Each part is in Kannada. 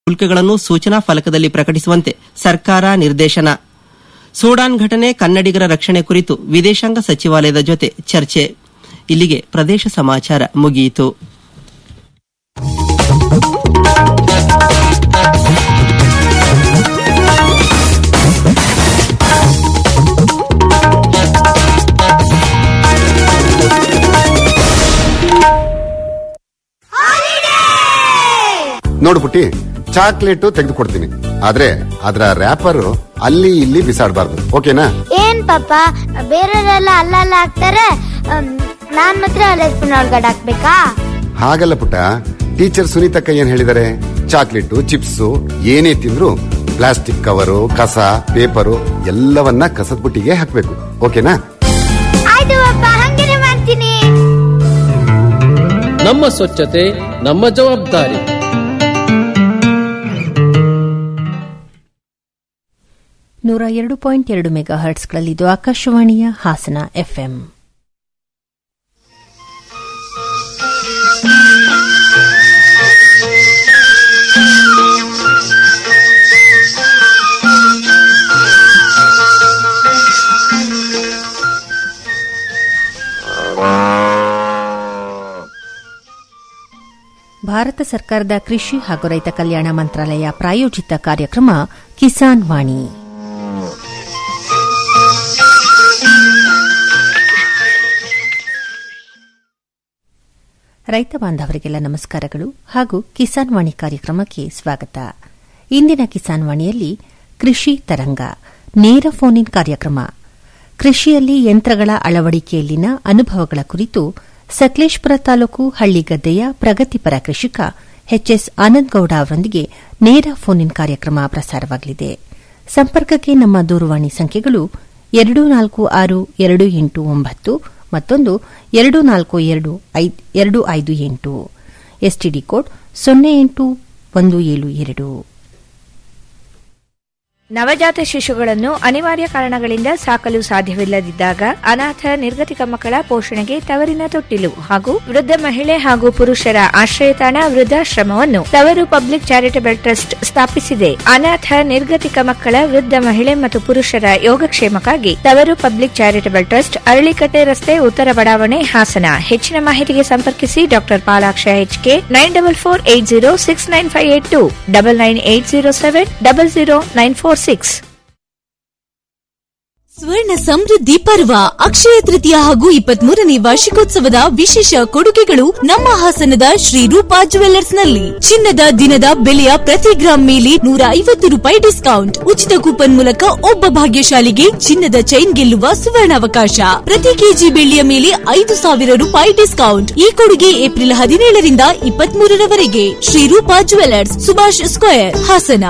ಶುಲ್ಕಗಳನ್ನು ಸೂಚನಾ ಫಲಕದಲ್ಲಿ ಪ್ರಕಟಿಸುವಂತೆ ಸರ್ಕಾರ ನಿರ್ದೇಶನ ಸೂಡಾನ್ ಘಟನೆ ಕನ್ನಡಿಗರ ರಕ್ಷಣೆ ಕುರಿತು ವಿದೇಶಾಂಗ ಸಚಿವಾಲಯದ ಜೊತೆ ಚರ್ಚೆ ಇಲ್ಲಿಗೆ ಪ್ರದೇಶ ಸಮಾಚಾರ ಮುಗಿಯಿತು ನೋಡು ಪುಟ್ಟಿ ಚಾಕ್ಲೇಟ್ ತೆಗೆದುಕೊಡ್ತೀನಿ ಆದ್ರೆ ಅದರ ರ್ಯಾಪರ್ ಅಲ್ಲಿ ಇಲ್ಲಿ ಬಿಸಾಡಬಾರ್ದು ಓಕೆನಾ ಏನ್ ಪಾಪ ಬೇರೆಯವರೆಲ್ಲ ಅಲ್ಲಲ್ಲ ಹಾಕ್ತಾರೆ ಅಮ್, ನಾನ್ ಮಾತ್ರ ಅಲ್ಲೇ ಸ್ಪೂನ್ ಒಳಗಡೆ ಹಾಕ್ಬೇಕಾ ಹಾಗಲ್ಲ ಪುಟ್ಟ ಟೀಚರ್ ಸುನೀತಕ್ಕ ಏನ್ ಹೇಳಿದಾರೆ ಚಾಕ್ಲೇಟ್ ಚಿಪ್ಸ್ ಏನೇ ತಿಂದ್ರು ಪ್ಲಾಸ್ಟಿಕ್ ಕವರು ಕಸ ಪೇಪರು ಎಲ್ಲವನ್ನ ಕಸದ ಬುಟ್ಟಿಗೆ ಹಾಕ್ಬೇಕು ಓಕೆನಾ ಆಯ್ತು ಪಾಪ ಹಂಗೇನೆ ಮಾಡ್ತೀನಿ ನಮ್ಮ ಸ್ವಚ್ಛತೆ ನಮ್ಮ ಜವಾಬ್ದಾರಿ ನೂರ ಎರಡು ಪಾಯಿಂಟ್ ಎರಡು ಮೆಗಾ ಹರ್ಟ್ಸ್ಗಳಲ್ಲಿದ್ದು ಆಕಾಶವಾಣಿಯ ಹಾಸನ ಎಫ್ಎಂ ಭಾರತ ಸರ್ಕಾರದ ಕೃಷಿ ಹಾಗೂ ರೈತ ಕಲ್ಯಾಣ ಮಂತ್ರಾಲಯ ಪ್ರಾಯೋಜಿತ ಕಾರ್ಯಕ್ರಮ ಕಿಸಾನ್ ವಾಣಿ ರೈತ ಬಾಂಧವರಿಗೆಲ್ಲ ನಮಸ್ಕಾರಗಳು ಹಾಗೂ ಕಿಸಾನ್ ವಾಣಿ ಕಾರ್ಯಕ್ರಮಕ್ಕೆ ಸ್ವಾಗತ ಇಂದಿನ ಕಿಸಾನ್ ವಾಣಿಯಲ್ಲಿ ಕೃಷಿ ತರಂಗ ನೇರ ಫೋನ್ ಇನ್ ಕಾರ್ಯಕ್ರಮ ಕೃಷಿಯಲ್ಲಿ ಯಂತ್ರಗಳ ಅಳವಡಿಕೆಯಲ್ಲಿನ ಅನುಭವಗಳ ಕುರಿತು ಸಕಲೇಶ್ಪುರ ತಾಲೂಕು ಹಳ್ಳಿಗದ್ದೆಯ ಪ್ರಗತಿಪರ ಕೃಷಿಕ ಎಚ್ಎಸ್ ಆನಂದಗೌಡ ಅವರೊಂದಿಗೆ ನೇರ ಫೋನ್ ಇನ್ ಕಾರ್ಯಕ್ರಮ ಪ್ರಸಾರವಾಗಲಿದೆ ಸಂಪರ್ಕಕ್ಕೆ ನಮ್ಮ ದೂರವಾಣಿ ಸಂಖ್ಯೆಗಳು ಎರಡು ನಾಲ್ಕು ಆರು ಎರಡು ಎಂಟು ಒಂಬತ್ತು ಮತ್ತೊಂದು ಎರಡು ನಾಲ್ಕು ಎರಡು ಐದ್- ಎರಡು ಐದು ಎಂಟು ಎಸ್ಟಿಡಿ ಕೋಡ್ ಸೊನ್ನೆ ಎಂಟು ಒಂದು ಏಳು ಎರಡು ನವಜಾತ ಶಿಶುಗಳನ್ನು ಅನಿವಾರ್ಯ ಕಾರಣಗಳಿಂದ ಸಾಕಲು ಸಾಧ್ಯವಿಲ್ಲದಿದ್ದಾಗ ಅನಾಥ ನಿರ್ಗತಿಕ ಮಕ್ಕಳ ಪೋಷಣೆಗೆ ತವರಿನ ತೊಟ್ಟಿಲು ಹಾಗೂ ವೃದ್ಧ ಮಹಿಳೆ ಹಾಗೂ ಪುರುಷರ ಆಶ್ರಯತಾಣ ವೃದ್ಧಾಶ್ರಮವನ್ನು ತವರು ಪಬ್ಲಿಕ್ ಚಾರಿಟಬಲ್ ಟ್ರಸ್ಟ್ ಸ್ಥಾಪಿಸಿದೆ ಅನಾಥ ನಿರ್ಗತಿಕ ಮಕ್ಕಳ ವೃದ್ಧ ಮಹಿಳೆ ಮತ್ತು ಪುರುಷರ ಯೋಗಕ್ಷೇಮಕ್ಕಾಗಿ ತವರು ಪಬ್ಲಿಕ್ ಚಾರಿಟಬಲ್ ಟ್ರಸ್ಟ್ ಅರಳಿಕಟ್ಟೆ ರಸ್ತೆ ಉತ್ತರ ಬಡಾವಣೆ ಹಾಸನ ಹೆಚ್ಚಿನ ಮಾಹಿತಿಗೆ ಸಂಪರ್ಕಿಸಿ doctor Palaksha HK nine double four eight zero six nine five eight two double nine eight zero seven double zero nine four six ಸ್ವರ್ಣ ಸಮೃದ್ಧಿ ಪರ್ವ ಅಕ್ಷಯ ತೃತೀಯ ಹಾಗೂ ಇಪ್ಪತ್ಮೂರನೇ ವಾರ್ಷಿಕೋತ್ಸವದ ವಿಶೇಷ ಕೊಡುಗೆಗಳು ನಮ್ಮ ಹಾಸನದ ಶ್ರೀ ರೂಪಾ ಜುವೆಲ್ಲರ್ಸ್ ನಲ್ಲಿ ಚಿನ್ನದ ದಿನದ ಬೆಲೆಯ ಪ್ರತಿ ಗ್ರಾಂ ಮೇಲೆ ನೂರ ಐವತ್ತು ರೂಪಾಯಿ ಡಿಸ್ಕೌಂಟ್ ಉಚಿತ ಕೂಪನ್ ಮೂಲಕ ಒಬ್ಬ ಭಾಗ್ಯಶಾಲಿಗೆ ಚಿನ್ನದ ಚೈನ್ ಗೆಲ್ಲುವ ಸುವರ್ಣಾವಕಾಶ ಪ್ರತಿ ಕೆಜಿ ಬೆಳ್ಳಿಯ ಮೇಲೆ ಐದು ಸಾವಿರ ರೂಪಾಯಿ ಡಿಸ್ಕೌಂಟ್ ಈ ಕೊಡುಗೆ ಏಪ್ರಿಲ್ ಹದಿನೇಳರಿಂದ ಇಪ್ಪತ್ಮೂರರವರೆಗೆ ಶ್ರೀ ರೂಪಾ ಜುವೆಲ್ಲರ್ಸ್ ಸುಭಾಷ್ ಸ್ಕ್ವೇರ್ ಹಾಸನ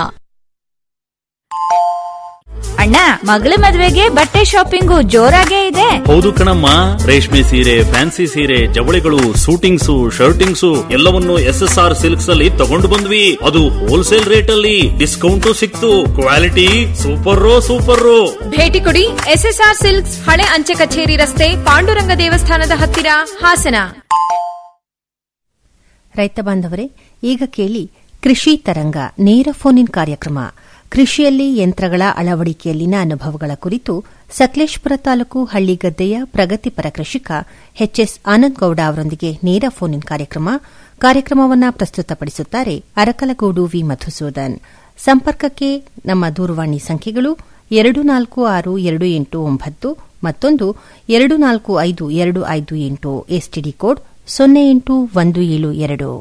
ಅಣ್ಣ ಮಗಳ ಮದ್ವೆಗೆ ಬಟ್ಟೆ ಶಾಪಿಂಗು ಜೋರಾಗೇ ಇದೆ ಹೌದು ಕಣಮ್ಮ ರೇಷ್ಮೆ ಸೀರೆ ಫ್ಯಾನ್ಸಿ ಸೀರೆ ಜವಳಿಗಳು ಸೂಟಿಂಗ್ಸು ಶರ್ಟಿಂಗ್ಸು ಎಲ್ಲವನ್ನು ಎಸ್ ಎಸ್ ಆರ್ ಸಿಲ್ಕ್ಸ್ ಅಲ್ಲಿ ತಗೊಂಡು ಬಂದ್ವಿ ಅದು ಹೋಲ್ಸೇಲ್ ರೇಟ್ ಅಲ್ಲಿ ಡಿಸ್ಕೌಂಟ್ ಸಿಕ್ತು ಕ್ವಾಲಿಟಿ ಸೂಪರ್ ಸೂಪರ್ ಭೇಟಿ ಕೊಡಿ ಎಸ್ಎಸ್ಆರ್ ಸಿಲ್ಕ್ಸ್ ಹಳೆ ಅಂಚೆ ಕಚೇರಿ ರಸ್ತೆ ಪಾಂಡುರಂಗ ದೇವಸ್ಥಾನದ ಹತ್ತಿರ ಹಾಸನ ರೈತ ಬಾಂಧವರೇ ಈಗ ಕೇಳಿ ಕೃಷಿ ತರಂಗ ನೇರ ಫೋನ್ ಇನ್ ಕಾರ್ಯಕ್ರಮ ಕೃಷಿಯಲ್ಲಿ ಯಂತ್ರಗಳ ಅಳವಡಿಕೆಯಲ್ಲಿನ ಅನುಭವಗಳ ಕುರಿತು ಸಕಲೇಶ್ಪುರ ತಾಲೂಕು ಹಳ್ಳಿಗದ್ದೆಯ ಪ್ರಗತಿಪರ ಕೃಷಿಕ ಎಚ್ಎಸ್ ಆನಂದಗೌಡ ಅವರೊಂದಿಗೆ ನೇರ ಫೋನ್ ಇನ್ ಕಾರ್ಯಕ್ರಮ ಕಾರ್ಯಕ್ರಮವನ್ನು ಪ್ರಸ್ತುತಪಡಿಸುತ್ತಾರೆ ಅರಕಲಗೂಡು ವಿ ಮಧುಸೂದನ್ ಸಂಪರ್ಕಕ್ಕೆ ನಮ್ಮ ದೂರವಾಣಿ ಸಂಖ್ಯೆಗಳು ಎರಡು ನಾಲ್ಕು ಆರು ಎರಡು ಎಂಟು ಒಂಬತ್ತು ಮತ್ತೊಂದು ಎರಡು ನಾಲ್ಕು ಐದು ಎರಡು ಐದು ಎಂಟು ಎಸ್ಟಿಡಿ ಕೋಡ್ ಸೊನ್ನೆ ಎಂಟು ಒಂದು ಏಳು ಎರಡು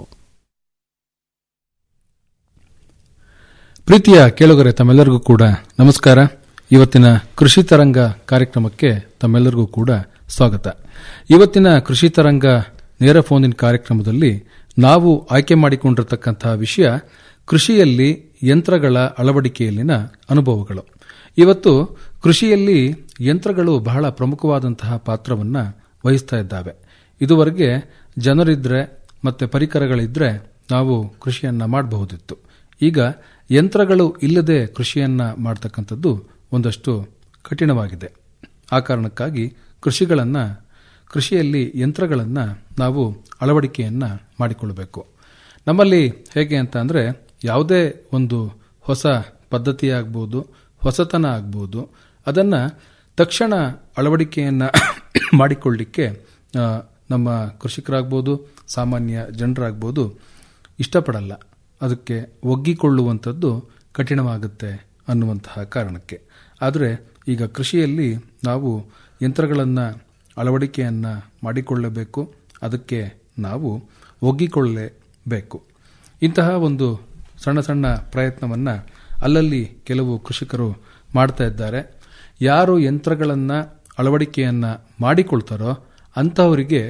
ಪ್ರೀತಿಯ ಕೇಳುಗರೆ ತಮ್ಮೆಲ್ಲರಿಗೂ ಕೂಡ ನಮಸ್ಕಾರ ಇವತ್ತಿನ ಕೃಷಿ ತರಂಗ ಕಾರ್ಯಕ್ರಮಕ್ಕೆ ತಮ್ಮೆಲ್ಲರಿಗೂ ಕೂಡ ಸ್ವಾಗತ ಇವತ್ತಿನ ಕೃಷಿ ತರಂಗ ನೇರ ಫೋನ್ ಇನ್ ಕಾರ್ಯಕ್ರಮದಲ್ಲಿ ನಾವು ಆಯ್ಕೆ ಮಾಡಿಕೊಂಡಿರತಕ್ಕಂತಹ ವಿಷಯ ಕೃಷಿಯಲ್ಲಿ ಯಂತ್ರಗಳ ಅಳವಡಿಕೆಯಲ್ಲಿನ ಅನುಭವಗಳು ಇವತ್ತು ಕೃಷಿಯಲ್ಲಿ ಯಂತ್ರಗಳು ಬಹಳ ಪ್ರಮುಖವಾದಂತಹ ಪಾತ್ರವನ್ನು ವಹಿಸ್ತಾ ಇದ್ದಾವೆ ಇದುವರೆಗೆ ಜನರಿದ್ರೆ ಮತ್ತೆ ಪರಿಕರಗಳಿದ್ರೆ ನಾವು ಕೃಷಿಯನ್ನ ಮಾಡಬಹುದಿತ್ತು ಈಗ ಯಂತ್ರಗಳು ಇಲ್ಲದೆ ಕೃಷಿಯನ್ನ ಮಾಡತಕ್ಕಂಥದ್ದು ಒಂದಷ್ಟು ಕಠಿಣವಾಗಿದೆ ಆ ಕಾರಣಕ್ಕಾಗಿ ಕೃಷಿಗಳನ್ನ ಕೃಷಿಯಲ್ಲಿ ಯಂತ್ರಗಳನ್ನು ನಾವು ಅಳವಡಿಕೆಯನ್ನ ಮಾಡಿಕೊಳ್ಳಬೇಕು ನಮ್ಮಲ್ಲಿ ಹೇಗೆ ಅಂತ ಅಂದರೆ ಯಾವುದೇ ಒಂದು ಹೊಸ ಪದ್ಧತಿ ಆಗ್ಬೋದು ಹೊಸತನ ಆಗ್ಬೋದು ಅದನ್ನ ತಕ್ಷಣ ಅಳವಡಿಕೆಯನ್ನ ಮಾಡಿಕೊಳ್ಳಿಕ್ಕೆ ಆ, ನಮ್ಮ ಕೃಷಿಕರಾಗ್ಬೋದು ಸಾಮಾನ್ಯ ಜನರಾಗ್ಬೋದು ಇಷ್ಟಪಡಲ್ಲ ಅದಕ್ಕೆ ಒಗ್ಗಿಕೊಳ್ಳುವಂಥದ್ದು ಕಠಿಣವಾಗುತ್ತೆ ಅನ್ನುವಂತಹ ಕಾರಣಕ್ಕೆ ಆದರೆ ಈಗ ಕೃಷಿಯಲ್ಲಿ ನಾವು ಯಂತ್ರಗಳನ್ನು ಅಳವಡಿಕೆಯನ್ನು ಮಾಡಿಕೊಳ್ಳಬೇಕು ಅದಕ್ಕೆ ನಾವು ಒಗ್ಗಿಕೊಳ್ಳಲೇಬೇಕು ಇಂತಹ ಒಂದು ಸಣ್ಣ ಸಣ್ಣ ಪ್ರಯತ್ನವನ್ನು ಅಲ್ಲಲ್ಲಿ ಕೆಲವು ಕೃಷಿಕರು ಮಾಡ್ತಾ ಇದ್ದಾರೆ ಯಾರು ಯಂತ್ರಗಳನ್ನು ಅಳವಡಿಕೆಯನ್ನು ಮಾಡಿಕೊಳ್ತಾರೋ ಅಂಥವರಿಗೆ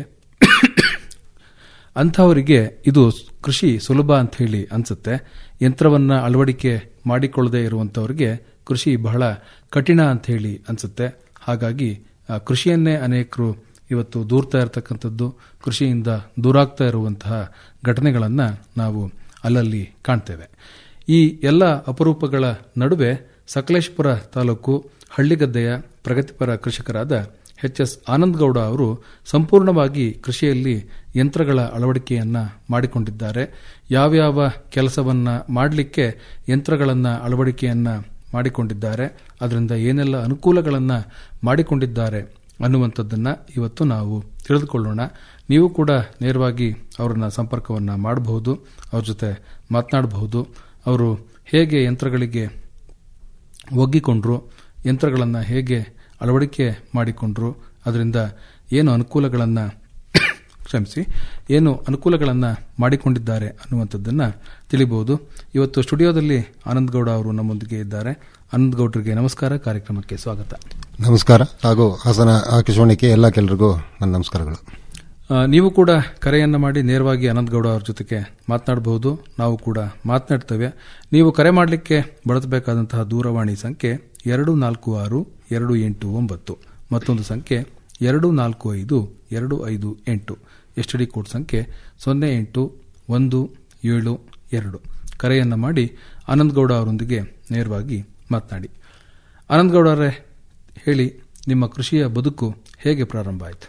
ಅಂಥವರಿಗೆ ಇದು ಕೃಷಿ ಸುಲಭ ಅಂತ ಹೇಳಿ ಅನ್ಸುತ್ತೆ ಯಂತ್ರವನ್ನ ಅಳವಡಿಕೆ ಮಾಡಿಕೊಳ್ಳದೆ ಇರುವಂತವರಿಗೆ ಕೃಷಿ ಬಹಳ ಕಠಿಣ ಅಂತ ಹೇಳಿ ಅನ್ಸುತ್ತೆ ಹಾಗಾಗಿ ಆ, ಕೃಷಿಯನ್ನೇ ಅನೇಕರು ಇವತ್ತು ದೂರ್ತಾ ಇರತಕ್ಕಂಥದ್ದು ಕೃಷಿಯಿಂದ ದೂರಾಗ್ತಾ ಇರುವಂತಹ ಘಟನೆಗಳನ್ನು ನಾವು ಅಲ್ಲಲ್ಲಿ ಕಾಣ್ತೇವೆ ಈ ಎಲ್ಲ ಅಪರೂಪಗಳ ನಡುವೆ ಸಕಲೇಶ್ಪುರ ತಾಲೂಕು ಹಳ್ಳಿಗದ್ದೆಯ ಪ್ರಗತಿಪರ ಕೃಷಿಕರಾದ ಎಚ್ ಎಸ್ ಆನಂದಗೌಡ ಅವರು ಸಂಪೂರ್ಣವಾಗಿ ಕೃಷಿಯಲ್ಲಿ ಯಂತ್ರಗಳ ಅಳವಡಿಕೆಯನ್ನ ಮಾಡಿಕೊಂಡಿದ್ದಾರೆ ಯಾವ್ಯಾವ ಕೆಲಸವನ್ನ ಮಾಡಲಿಕ್ಕೆ ಯಂತ್ರಗಳನ್ನ ಅಳವಡಿಕೆಯನ್ನ ಮಾಡಿಕೊಂಡಿದ್ದಾರೆ ಅದರಿಂದ ಏನೆಲ್ಲ ಅನುಕೂಲಗಳನ್ನ ಮಾಡಿಕೊಂಡಿದ್ದಾರೆ ಅನ್ನುವಂಥದ್ದನ್ನ ಇವತ್ತು ನಾವು ತಿಳಿದುಕೊಳ್ಳೋಣ ನೀವು ಕೂಡ ನೇರವಾಗಿ ಅವರನ್ನ ಸಂಪರ್ಕವನ್ನ ಮಾಡಬಹುದು ಅವ್ರ ಜೊತೆ ಮಾತನಾಡಬಹುದು ಅವರು ಹೇಗೆ ಯಂತ್ರಗಳಿಗೆ ಒಗ್ಗಿಕೊಂಡ್ರು ಯಂತ್ರಗಳನ್ನು ಹೇಗೆ ಅಳವಡಿಕೆ ಮಾಡಿಕೊಂಡ್ರು ಅದರಿಂದ ಏನು ಅನುಕೂಲಗಳನ್ನು ಕ್ಷಮಿಸಿ ಏನು ಅನುಕೂಲಗಳನ್ನು ಮಾಡಿಕೊಂಡಿದ್ದಾರೆ ಅನ್ನುವಂಥದ್ದನ್ನು ತಿಳಿಬಹುದು ಇವತ್ತು ಸ್ಟುಡಿಯೋದಲ್ಲಿ ಆನಂದ್ ಗೌಡ ಅವರು ನಮ್ಮೊಂದಿಗೆ ಇದ್ದಾರೆ ಆನಂದ್ ಗೌಡ್ರಿಗೆ ನಮಸ್ಕಾರ ಕಾರ್ಯಕ್ರಮಕ್ಕೆ ಸ್ವಾಗತ ನಮಸ್ಕಾರ ಹಾಗೂ ಹಾಸನ ಆಕಾಶವಾಣಿಗೆ ಎಲ್ಲ ಕೆಲರಿಗೂ ನನ್ನ ನಮಸ್ಕಾರಗಳು ಆ, ನೀವು ಕೂಡ ಕರೆಯನ್ನ ಮಾಡಿ ನೇರವಾಗಿ ಅನಂತ್ ಗೌಡ ಅವ್ರ ಜೊತೆಗೆ ಮಾತನಾಡಬಹುದು ನಾವು ಕೂಡ ಮಾತನಾಡ್ತೇವೆ ನೀವು ಕರೆ ಮಾಡಲಿಕ್ಕೆ ಬಳಸಬೇಕಾದಂತಹ ದೂರವಾಣಿ ಸಂಖ್ಯೆ ಎರಡು ನಾಲ್ಕು ಆರು ಎರಡು ಎಂಟು ಒಂಬತ್ತು ಮತ್ತೊಂದು ಸಂಖ್ಯೆ ಎರಡು ನಾಲ್ಕು ಐದು ಎರಡು ಐದು ಎಂಟು ಎಸ್ ಡಿ ಕೋಡ್ ಸಂಖ್ಯೆ ಸೊನ್ನೆ ಎಂಟು ಒಂದು ಏಳು ಎರಡು ಕರೆಯನ್ನ ಮಾಡಿ ಆನಂದ್ ಗೌಡ ಅವರೊಂದಿಗೆ ನೇರವಾಗಿ ಮಾತನಾಡಿ ಆನಂದ್ ಗೌಡ ಅವರೇ ಹೇಳಿ ನಿಮ್ಮ ಕೃಷಿಯ ಬದುಕು ಹೇಗೆ ಪ್ರಾರಂಭ ಆಯಿತು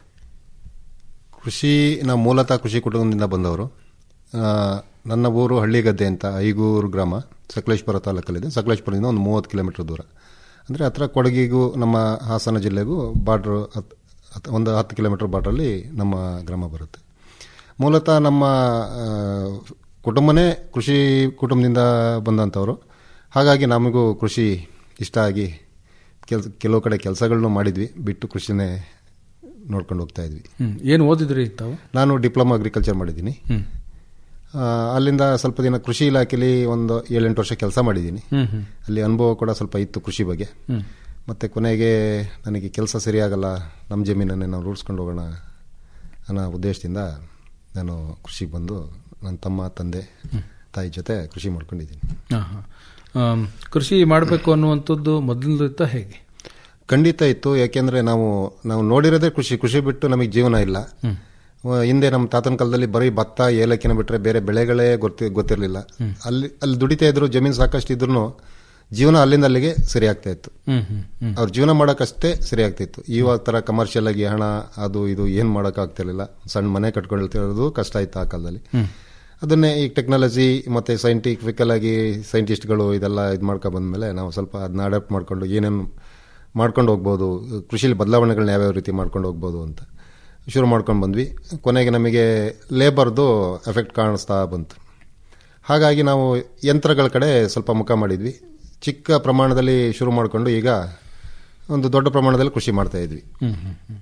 ಕೃಷಿ ನಾವು ಮೂಲತಃ ಕೃಷಿ ಕುಟುಂಬದಿಂದ ಬಂದವರು ಆ, ನನ್ನ ಊರು ಹಳ್ಳಿಗದ್ದೆ ಅಂತ ಐಗೂರು ಗ್ರಾಮ ಸಕಲೇಶ್ಪುರ ತಾಲೂಕಲ್ಲಿದೆ ಸಕಲೇಶ್ಪುರದಿಂದ ಒಂದು ಮೂವತ್ತು ಕಿಲೋಮೀಟರ್ ದೂರ ಅಂದರೆ ಹತ್ರ ಕೊಡಗಿಗೂ ನಮ್ಮ ಹಾಸನ ಜಿಲ್ಲೆಗೂ ಬಾರ್ಡ್ರು ಹತ್- ಹತ್- ಒಂದು ಹತ್ತು ಕಿಲೋಮೀಟರ್ ಬಾರ್ಡ್ರಲ್ಲಿ ನಮ್ಮ ಗ್ರಾಮ ಬರುತ್ತೆ ಮೂಲತಃ ನಮ್ಮ ಆ, ಕುಟುಂಬನೇ ಕೃಷಿ ಕುಟುಂಬದಿಂದ ಬಂದಂಥವ್ರು ಹಾಗಾಗಿ ನಮಗೂ ಕೃಷಿ ಇಷ್ಟ ಆಗಿ ಕೆಲ್ಸ ಕೆಲವು ಕಡೆ ಕೆಲಸಗಳನ್ನು ಮಾಡಿದ್ವಿ ಬಿಟ್ಟು ಕೃಷಿನೇ ನೋಡ್ಕೊಂಡು ಹೋಗ್ತಾ ಇದ್ವಿ ಹ್ಮ್. ಏನು ಓದಿದ್ರಿ ತಾವು ನಾನು ಡಿಪ್ಲೊಮಾ ಅಗ್ರಿಕಲ್ಚರ್ ಮಾಡಿದ್ದೀನಿ ಹ್ಮ್. ಆ, ಅಲ್ಲಿಂದ ಸ್ವಲ್ಪ ದಿನ ಕೃಷಿ ಇಲಾಖೆಯಲ್ಲಿ ಒಂದು ಏಳೆಂಟು ವರ್ಷ ಕೆಲಸ ಮಾಡಿದ್ದೀನಿ ಹ್ಮ್, ಹ್ಮ್. ಅಲ್ಲಿ ಅನುಭವ ಕೂಡ ಸ್ವಲ್ಪ ಇತ್ತು ಕೃಷಿ ಬಗ್ಗೆ ಹ್ಮ್. ಮತ್ತೆ ಕೊನೆಗೆ ನನಗೆ ಕೆಲಸ ಸರಿಯಾಗಲ್ಲ ನಮ್ಮ ಜಮೀನನ್ನೇ ನಾವು ರೂಢಿಸ್ಕೊಂಡು ಹೋಗೋಣ ಅನ್ನೋ ಉದ್ದೇಶದಿಂದ ನಾನು ಕೃಷಿಗೆ ಬಂದು ನನ್ನ ತಮ್ಮ ತಂದೆ ತಾಯಿ ಜೊತೆ ಕೃಷಿ ಮಾಡ್ಕೊಂಡಿದ್ದೀನಿ ಹಾ, ಹಾ. ಆಮ್, ಕೃಷಿ ಮಾಡಬೇಕು ಅನ್ನುವಂಥದ್ದು ಮೊದಲಿಂದ ಹೇಗೆ ಖಂಡಿತ ಇತ್ತು ಯಾಕೆಂದ್ರೆ ನಾವು ನಾವು ನೋಡಿರೋದೇ ಕೃಷಿ ಕೃಷಿ ಬಿಟ್ಟು ನಮಗೆ ಜೀವನ ಇಲ್ಲ ಆ, ಹಿಂದೆ ನಮ್ಮ ತಾತನ ಕಾಲದಲ್ಲಿ ಬರೀ ಭತ್ತ ಏಲಕ್ಕಿನ ಬಿಟ್ರೆ ಬೇರೆ ಬೆಳೆಗಳೇ ಗೊತ್ತಿ ಗೊತ್ತಿರಲಿಲ್ಲ ಅಲ್ಲಿ ಅಲ್ಲಿ ದುಡಿತಾ ಇದ್ರು ಜಮೀನು ಸಾಕಷ್ಟು ಇದ್ರು ಜೀವನ ಅಲ್ಲಿಂದ ಅಲ್ಲಿಗೆ ಸರಿ ಆಗ್ತಾ ಇತ್ತು ಹ್ಮ್, ಹ್ಮ್, ಹ್ಮ್. ಅವ್ರ ಜೀವನ ಮಾಡೋಕಷ್ಟೇ ಸರಿ ಆಗ್ತಾ ಇತ್ತು ಇವಾಗ ತರ ಕಮರ್ಷಿಯಲ್ ಆಗಿ ಹಣ ಅದು ಇದು ಏನ್ ಮಾಡಕ್ ಆಗ್ತಿರ್ಲಿಲ್ಲ ಸಣ್ಣ ಮನೆ ಕಟ್ಕೊಳ್ತಿರೋದು ಕಷ್ಟ ಇತ್ತು ಆ ಕಾಲದಲ್ಲಿ ಅದನ್ನೇ ಈ ಟೆಕ್ನಾಲಜಿ ಮತ್ತೆ ಸೈಂಟಿಫಿಕಲ್ ಆಗಿ ಸೈಂಟಿಸ್ಟ್ಗಳು ಇದೆಲ್ಲ ಇದು ಮಾಡ್ಕೊ ಬಂದ್ಮೇಲೆ ನಾವು ಸ್ವಲ್ಪ ಅದನ್ನ ಅಡಾಪ್ಟ್ ಮಾಡ್ಕೊಂಡು ಏನೇನು ಮಾಡ್ಕೊಂಡು ಹೋಗ್ಬೋದು ಕೃಷಿಲಿ ಬದಲಾವಣೆಗಳನ್ನ ಯಾವ್ಯಾವ ರೀತಿ ಮಾಡ್ಕೊಂಡು ಹೋಗ್ಬೋದು ಅಂತ ಶುರು ಮಾಡ್ಕೊಂಡು ಬಂದ್ವಿ ಕೊನೆಗೆ ನಮಗೆ ಲೇಬರ್ದು ಎಫೆಕ್ಟ್ ಕಾಣಿಸ್ತಾ ಬಂತು ಹಾಗಾಗಿ ನಾವು ಯಂತ್ರಗಳ ಕಡೆ ಸ್ವಲ್ಪ ಮುಖ ಮಾಡಿದ್ವಿ ಚಿಕ್ಕ ಪ್ರಮಾಣದಲ್ಲಿ ಶುರು ಮಾಡಿಕೊಂಡು ಈಗ ಒಂದು ದೊಡ್ಡ ಪ್ರಮಾಣದಲ್ಲಿ ಕೃಷಿ ಮಾಡ್ತಾ ಇದ್ವಿ ಹ್ಮ್, ಹ್ಮ್, ಹ್ಮ್.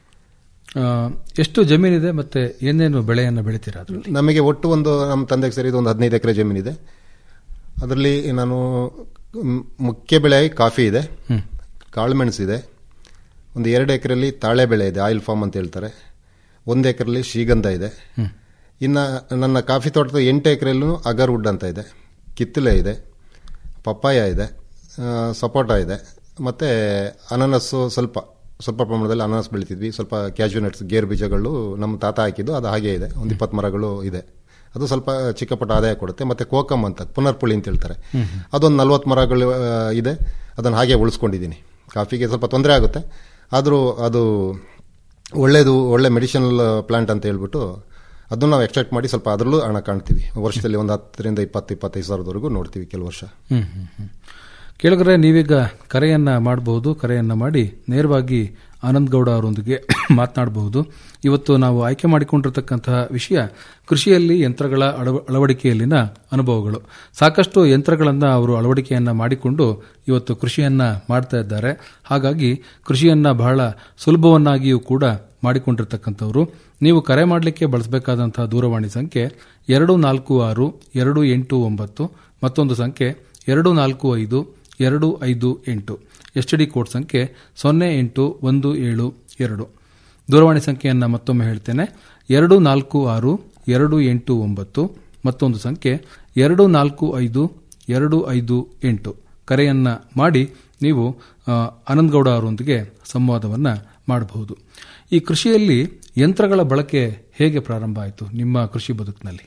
ಆ, ಎಷ್ಟು ಜಮೀನಿದೆ ಮತ್ತೆ ಏನೇನು ಬೆಳೆಯನ್ನ ಬೆಳಿತೀರಾ ಅದ್ರಲ್ಲಿ ನಮಗೆ ಒಟ್ಟು ಒಂದು ನಮ್ಮ ತಂದೆಗೆ ಸೇರಿದ ಒಂದು ಹದಿನೈದು ಎಕರೆ ಜಮೀನಿದೆ ಅದರಲ್ಲಿ ನಾನು ಮ್, ಮುಖ್ಯ ಬೆಳೆಯಾಗಿ ಕಾಫಿ ಇದೆ ಕಾಳುಮೆಣಸು ಇದೆ ಒಂದು ಎರಡು ಎಕರೆಯಲ್ಲಿ ತಾಳೆ ಬೆಳೆ ಇದೆ ಆಯಿಲ್ ಫಾರ್ಮ್ ಅಂತ ಹೇಳ್ತಾರೆ ಒಂದು ಎಕರೆಯಲ್ಲಿ ಶ್ರೀಗಂಧ ಇದೆ ಇನ್ನು ನನ್ನ ಕಾಫಿ ತೋಟದ ಎಂಟು ಎಕರೆಯಲ್ಲೂ ಅಗರ್ವುಡ್ ಅಂತ ಇದೆ ಕಿತ್ತಲೆ ಇದೆ ಪಪ್ಪಾಯ ಇದೆ ಆ, ಸಪೋಟ ಇದೆ ಮತ್ತು ಅನಾನಸ್ಸು ಸ್ವಲ್ಪ ಸ್ವಲ್ಪ ಪ್ರಮಾಣದಲ್ಲಿ ಅನಾನಸ್ ಬೆಳಿತಿದ್ವಿ ಸ್ವಲ್ಪ ಕ್ಯಾಶು ನಟ್ಸ್ ಗೇರ್ ಬೀಜಗಳು ನಮ್ಮ ತಾತ ಹಾಕಿದ್ದು ಅದು ಹಾಗೆ ಇದೆ ಒಂದು ಇಪ್ಪತ್ತು ಮರಗಳು ಇದೆ ಅದು ಸ್ವಲ್ಪ ಚಿಕ್ಕ ಪುಟ್ಟ ಆದಾಯ ಕೊಡುತ್ತೆ ಮತ್ತೆ ಕೋಕಮ್ ಅಂತ ಪುನರ್ಪುಳಿ ಅಂತ ಹೇಳ್ತಾರೆ ಅದೊಂದು ನಲ್ವತ್ತು ಮರಗಳು ಆ, ಇದೆ ಅದನ್ನು ಹಾಗೆ ಉಳಿಸ್ಕೊಂಡಿದ್ದೀನಿ ಕಾಫಿಗೆ ಸ್ವಲ್ಪ ತೊಂದರೆ ಆಗುತ್ತೆ ಆದರೂ ಅದು ಒಳ್ಳೇದು ಒಳ್ಳೆ ಮೆಡಿಸಿನಲ್ ಪ್ಲಾಂಟ್ ಅಂತ ಹೇಳ್ಬಿಟ್ಟು ಅದನ್ನು ನಾವು ಎಕ್ಸ್ಟ್ರಾಕ್ಟ್ ಮಾಡಿ ಸ್ವಲ್ಪ ಅದರಲ್ಲೂ ಹಣ ಕಾಣ್ತೀವಿ ವರ್ಷದಲ್ಲಿ ಒಂದು ಹತ್ತರಿಂದ ಇಪ್ಪತ್ತು ಇಪ್ಪತ್ತೈದು ಸಾವಿರದವರೆಗೂ ನೋಡ್ತೀವಿ ಕೆಲವು ವರ್ಷ ಹ್ಮ್ ಹ್ಮ್ ಹ್ಮ್ ಕೇಳಿದ್ರೆ ನೀವೀಗ ಕರೆಯನ್ನ ಮಾಡಬಹುದು ಕರೆಯನ್ನ ಮಾಡಿ ನೇರವಾಗಿ ಆನಂದ್ ಗೌಡ ಅವರೊಂದಿಗೆ ಮಾತನಾಡಬಹುದು ಇವತ್ತು ನಾವು ಆಯ್ಕೆ ಮಾಡಿಕೊಂಡಿರತಕ್ಕಂತಹ ವಿಷಯ ಕೃಷಿಯಲ್ಲಿ ಯಂತ್ರಗಳ ಅಳವ- ಅಳವಡಿಕೆಯಲ್ಲಿನ ಅನುಭವಗಳು ಸಾಕಷ್ಟು ಯಂತ್ರಗಳನ್ನ ಅವರು ಅಳವಡಿಕೆಯನ್ನ ಮಾಡಿಕೊಂಡು ಇವತ್ತು ಕೃಷಿಯನ್ನ ಮಾಡ್ತಾ ಇದ್ದಾರೆ ಹಾಗಾಗಿ ಕೃಷಿಯನ್ನ ಬಹಳ ಸುಲಭವನ್ನಾಗಿಯೂ ಕೂಡ ಮಾಡಿಕೊಂಡಿರ್ತಕ್ಕಂಥವ್ರು ನೀವು ಕರೆ ಮಾಡಲಿಕ್ಕೆ ಬಳಸಬೇಕಾದಂತಹ ದೂರವಾಣಿ ಸಂಖ್ಯೆ ಎರಡು ನಾಲ್ಕು ಆರು ಎರಡು ಎಂಟು ಒಂಬತ್ತು ಮತ್ತೊಂದು ಸಂಖ್ಯೆ ಎರಡು ನಾಲ್ಕು ಐದು ಎರಡು ಐದು ಎಂಟು ಎಸ್ ಡಿ ಕೋಡ್ ಸಂಖ್ಯೆ ಸೊನ್ನೆ ಎಂಟು ಒಂದು ಏಳು ಎರಡು ದೂರವಾಣಿ ಸಂಖ್ಯೆಯನ್ನು ಮತ್ತೊಮ್ಮೆ ಹೇಳ್ತೇನೆ ಎರಡು ನಾಲ್ಕು ಆರು ಎರಡು ಎಂಟು ಒಂಬತ್ತು ಮತ್ತೊಂದು ಸಂಖ್ಯೆ ಎರಡು ನಾಲ್ಕು ಐದು ಎರಡು ಐದು ಎಂಟು ಕರೆಯನ್ನ ಮಾಡಿ ನೀವು ಆ, ಆನಂದಗೌಡ ಅವರೊಂದಿಗೆ ಸಂವಾದವನ್ನ ಮಾಡಬಹುದು ಈ ಕೃಷಿಯಲ್ಲಿ ಯಂತ್ರಗಳ ಬಳಕೆ ಹೇಗೆ ಪ್ರಾರಂಭ ಆಯಿತು ನಿಮ್ಮ ಕೃಷಿ ಬದುಕಿನಲ್ಲಿ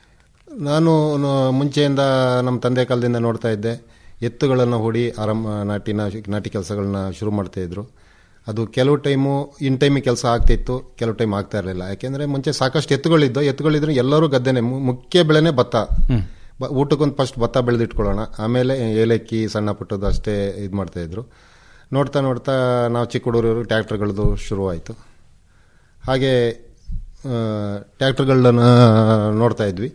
ನಾನು ನ- ಮುಂಚೆಯಿಂದ ನಮ್ಮ ತಂದೆ ಕಾಲದಿಂದ ನೋಡ್ತಾ ಇದ್ದೆ ಎತ್ತುಗಳನ್ನು ಹೂಡಿ ಆರಂಭ ನಾಟಿನ ನಾಟಿ ಕೆಲಸಗಳನ್ನ ಶುರು ಮಾಡ್ತಾ ಇದ್ರು ಅದು ಕೆಲವು ಟೈಮು ಇನ್ ಟೈಮಿಗೆ ಕೆಲಸ ಆಗ್ತಿತ್ತು ಕೆಲವು ಟೈಮ್ ಆಗ್ತಾ ಇರಲಿಲ್ಲ ಯಾಕೆಂದ್ರೆ ಮುಂಚೆ ಸಾಕಷ್ಟು ಎತ್ತುಗಳಿದ್ದು ಎತ್ತುಗಳಿದ್ರೆ ಎಲ್ಲರೂ ಗದ್ದೆನೆ ಮು- ಮುಖ್ಯ ಬೆಳೆನೇ ಭತ್ತ ಬ- ಊಟಕ್ಕೊಂದು ಫಸ್ಟ್ ಭತ್ತ ಬೆಳೆದಿಟ್ಕೊಳ್ಳೋಣ ಆಮೇಲೆ ಏಲಕ್ಕಿ ಸಣ್ಣ ಪುಟ್ಟದ್ದು ಅಷ್ಟೇ ಇದು ಮಾಡ್ತಾ ಇದ್ರು ನೋಡ್ತಾ ನೋಡ್ತಾ ನಾವು ಚಿಕ್ಕ ಹುಡುಗರು ಟ್ಯಾಕ್ಟರ್ಗಳದ್ದು ಶುರುವಾಯಿತು ಹಾಗೆ ಟ್ಯಾಕ್ಟರ್ಗಳನ್ನ ನೋಡ್ತಾ ಇದ್ವಿ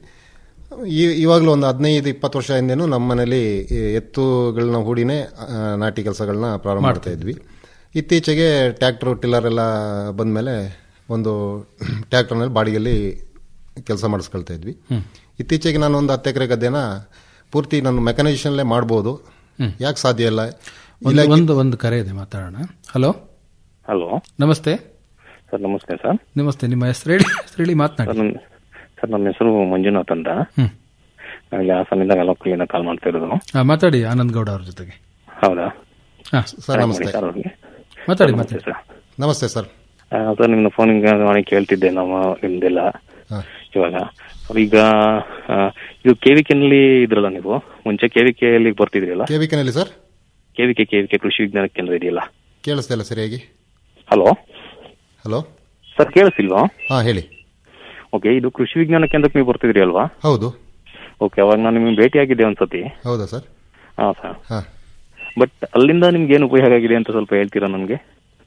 ಈ- ಇವಾಗಲೂ ಒಂದು ಹದಿನೈದು ಇಪ್ಪತ್ತು ವರ್ಷ ಹಿಂದೆನೂ ನಮ್ಮ ಮನೇಲಿ ಈ ಎತ್ತುಗಳನ್ನ ಹೂಡಿನೇ ಆ, ನಾಟಿ ಕೆಲಸಗಳನ್ನ ಪ್ರಾರಂಭ ಮಾಡ್ತಾ ಇದ್ವಿ ಇತ್ತೀಚೆಗೆ ಟ್ಯಾಕ್ಟರ್ ಟಿಲ್ಲರ್ ಎಲ್ಲ ಬಂದಮೇಲೆ ಒಂದು ಟ್ಯಾಕ್ಟರ್ನಲ್ಲಿ ಬಾಡಿಗೆಯಲ್ಲಿ ಕೆಲಸ ಮಾಡಿಸ್ಕೊಳ್ತಾ ಇದ್ವಿ ಇತ್ತೀಚೆಗೆ ನಾನು ಒಂದು ಹತ್ತು ಎಕರೆ ಗದ್ದೆನ ಪೂರ್ತಿ ನಾನು ಮೆಕನೈಸೇಷನ್ಲೇ ಮಾಡ್ಬೋದು ಯಾಕೆ ಸಾಧ್ಯ ಇಲ್ಲ ಒಂದು ಒಂದು ಒಂದು ಕರೆ ಇದೆ ಮಾತಾಡೋಣ ಹಲೋ ಹಲೋ ನಮಸ್ತೆ ಸರ್ ನಮಸ್ತೆ ಸರ್ ನಮಸ್ತೆ ನಿಮ್ಮ ಹೆಸರು ಹೇಳಿ ಹೆಸರು ಹೇಳಿ ಮಾತನಾಡಿ ಸರ್ ನನ್ನ ಸರ್ ನನ್ನ ಹೆಸರು ಮಂಜುನಾಥ್ ಅಂತ ಹ್ಮ್. ನನಗೆ ಹಾಸನಿಂದ ಗಲಕ್ಕಲಿಂದ ಕಾಲ್ ಮಾಡ್ತಾ ಇರೋದು ಆ, ಮಾತಾಡಿ ಆನಂದ್ ಗೌಡ ಅವ್ರ ಜೊತೆಗೆ ಹೌದಾ ಹಾ. ಸರ್ ನಮಸ್ತೆ ಸರ್ ಅವ್ರಿಗೆ ಮಾತಾಡಿ ನಮಸ್ತೆ ಮಾತಾಡಿ ಸರ್ ನಮಸ್ತೆ ಸರ್ ಆ, ಸರ್ ನಿಮ್ಮ ಫೋನಿಗೆ ಮಾಡಿ ಕೇಳ್ತಿದ್ದೆ ನಮ್ಮ ನಿಮ್ದೆಲ್ಲ ಹಾ. ಇವಾಗ ಸರ್, ಈಗ ಆ, ಇದು ಕೆವಿಕೆನಲ್ಲಿ ಇದ್ರಲ್ಲ ನೀವು ಮುಂಚೆ ಕೆವಿಕೆಯಲ್ಲಿ ಬರ್ತಿದ್ರಲ್ಲ ಕೆವಿಕೆನಲ್ಲಿ ಸರ್ ಕೆವಿಕೆ ಕೆವಿಕೆ ಕೃಷಿ ವಿಜ್ಞಾನ ಕೇಂದ್ರ ಇದೆಯಲ್ಲ ಕೇಳಿಸ್ತಾ ಇಲ್ಲ ಸರಿಯಾಗಿ ಹಲೋ ಹಲೋ ಸರ್ ಕೇಳಿಸಿಲ್ವಾ ಹಾ ಹೇಳಿ ಓಕೆ ಇದು ಕೃಷಿ ವಿಜ್ಞಾನ ಕೇಂದ್ರಕ್ಕೆ ನೀವು ಬರ್ತಿದ್ರಿ ಅಲ್ವಾ ಹೌದು ಓಕೆ ಅವಾಗ ನಾನು ನಿಮ್ಗೆ ಭೇಟಿಯಾಗಿದ್ದೆ ಒಂದ್ಸತಿ ಹೌದಾ ಸರ್ ಹಾ ಸರ್ ಹಾ ಬಟ್ ಅಲ್ಲಿಂದ ನಿಮ್ಗೆ ಏನು ಉಪಯೋಗ ಆಗಿದೆ ಅಂತ ಸ್ವಲ್ಪ ಹೇಳ್ತೀರಾ ನಮ್ಗೆ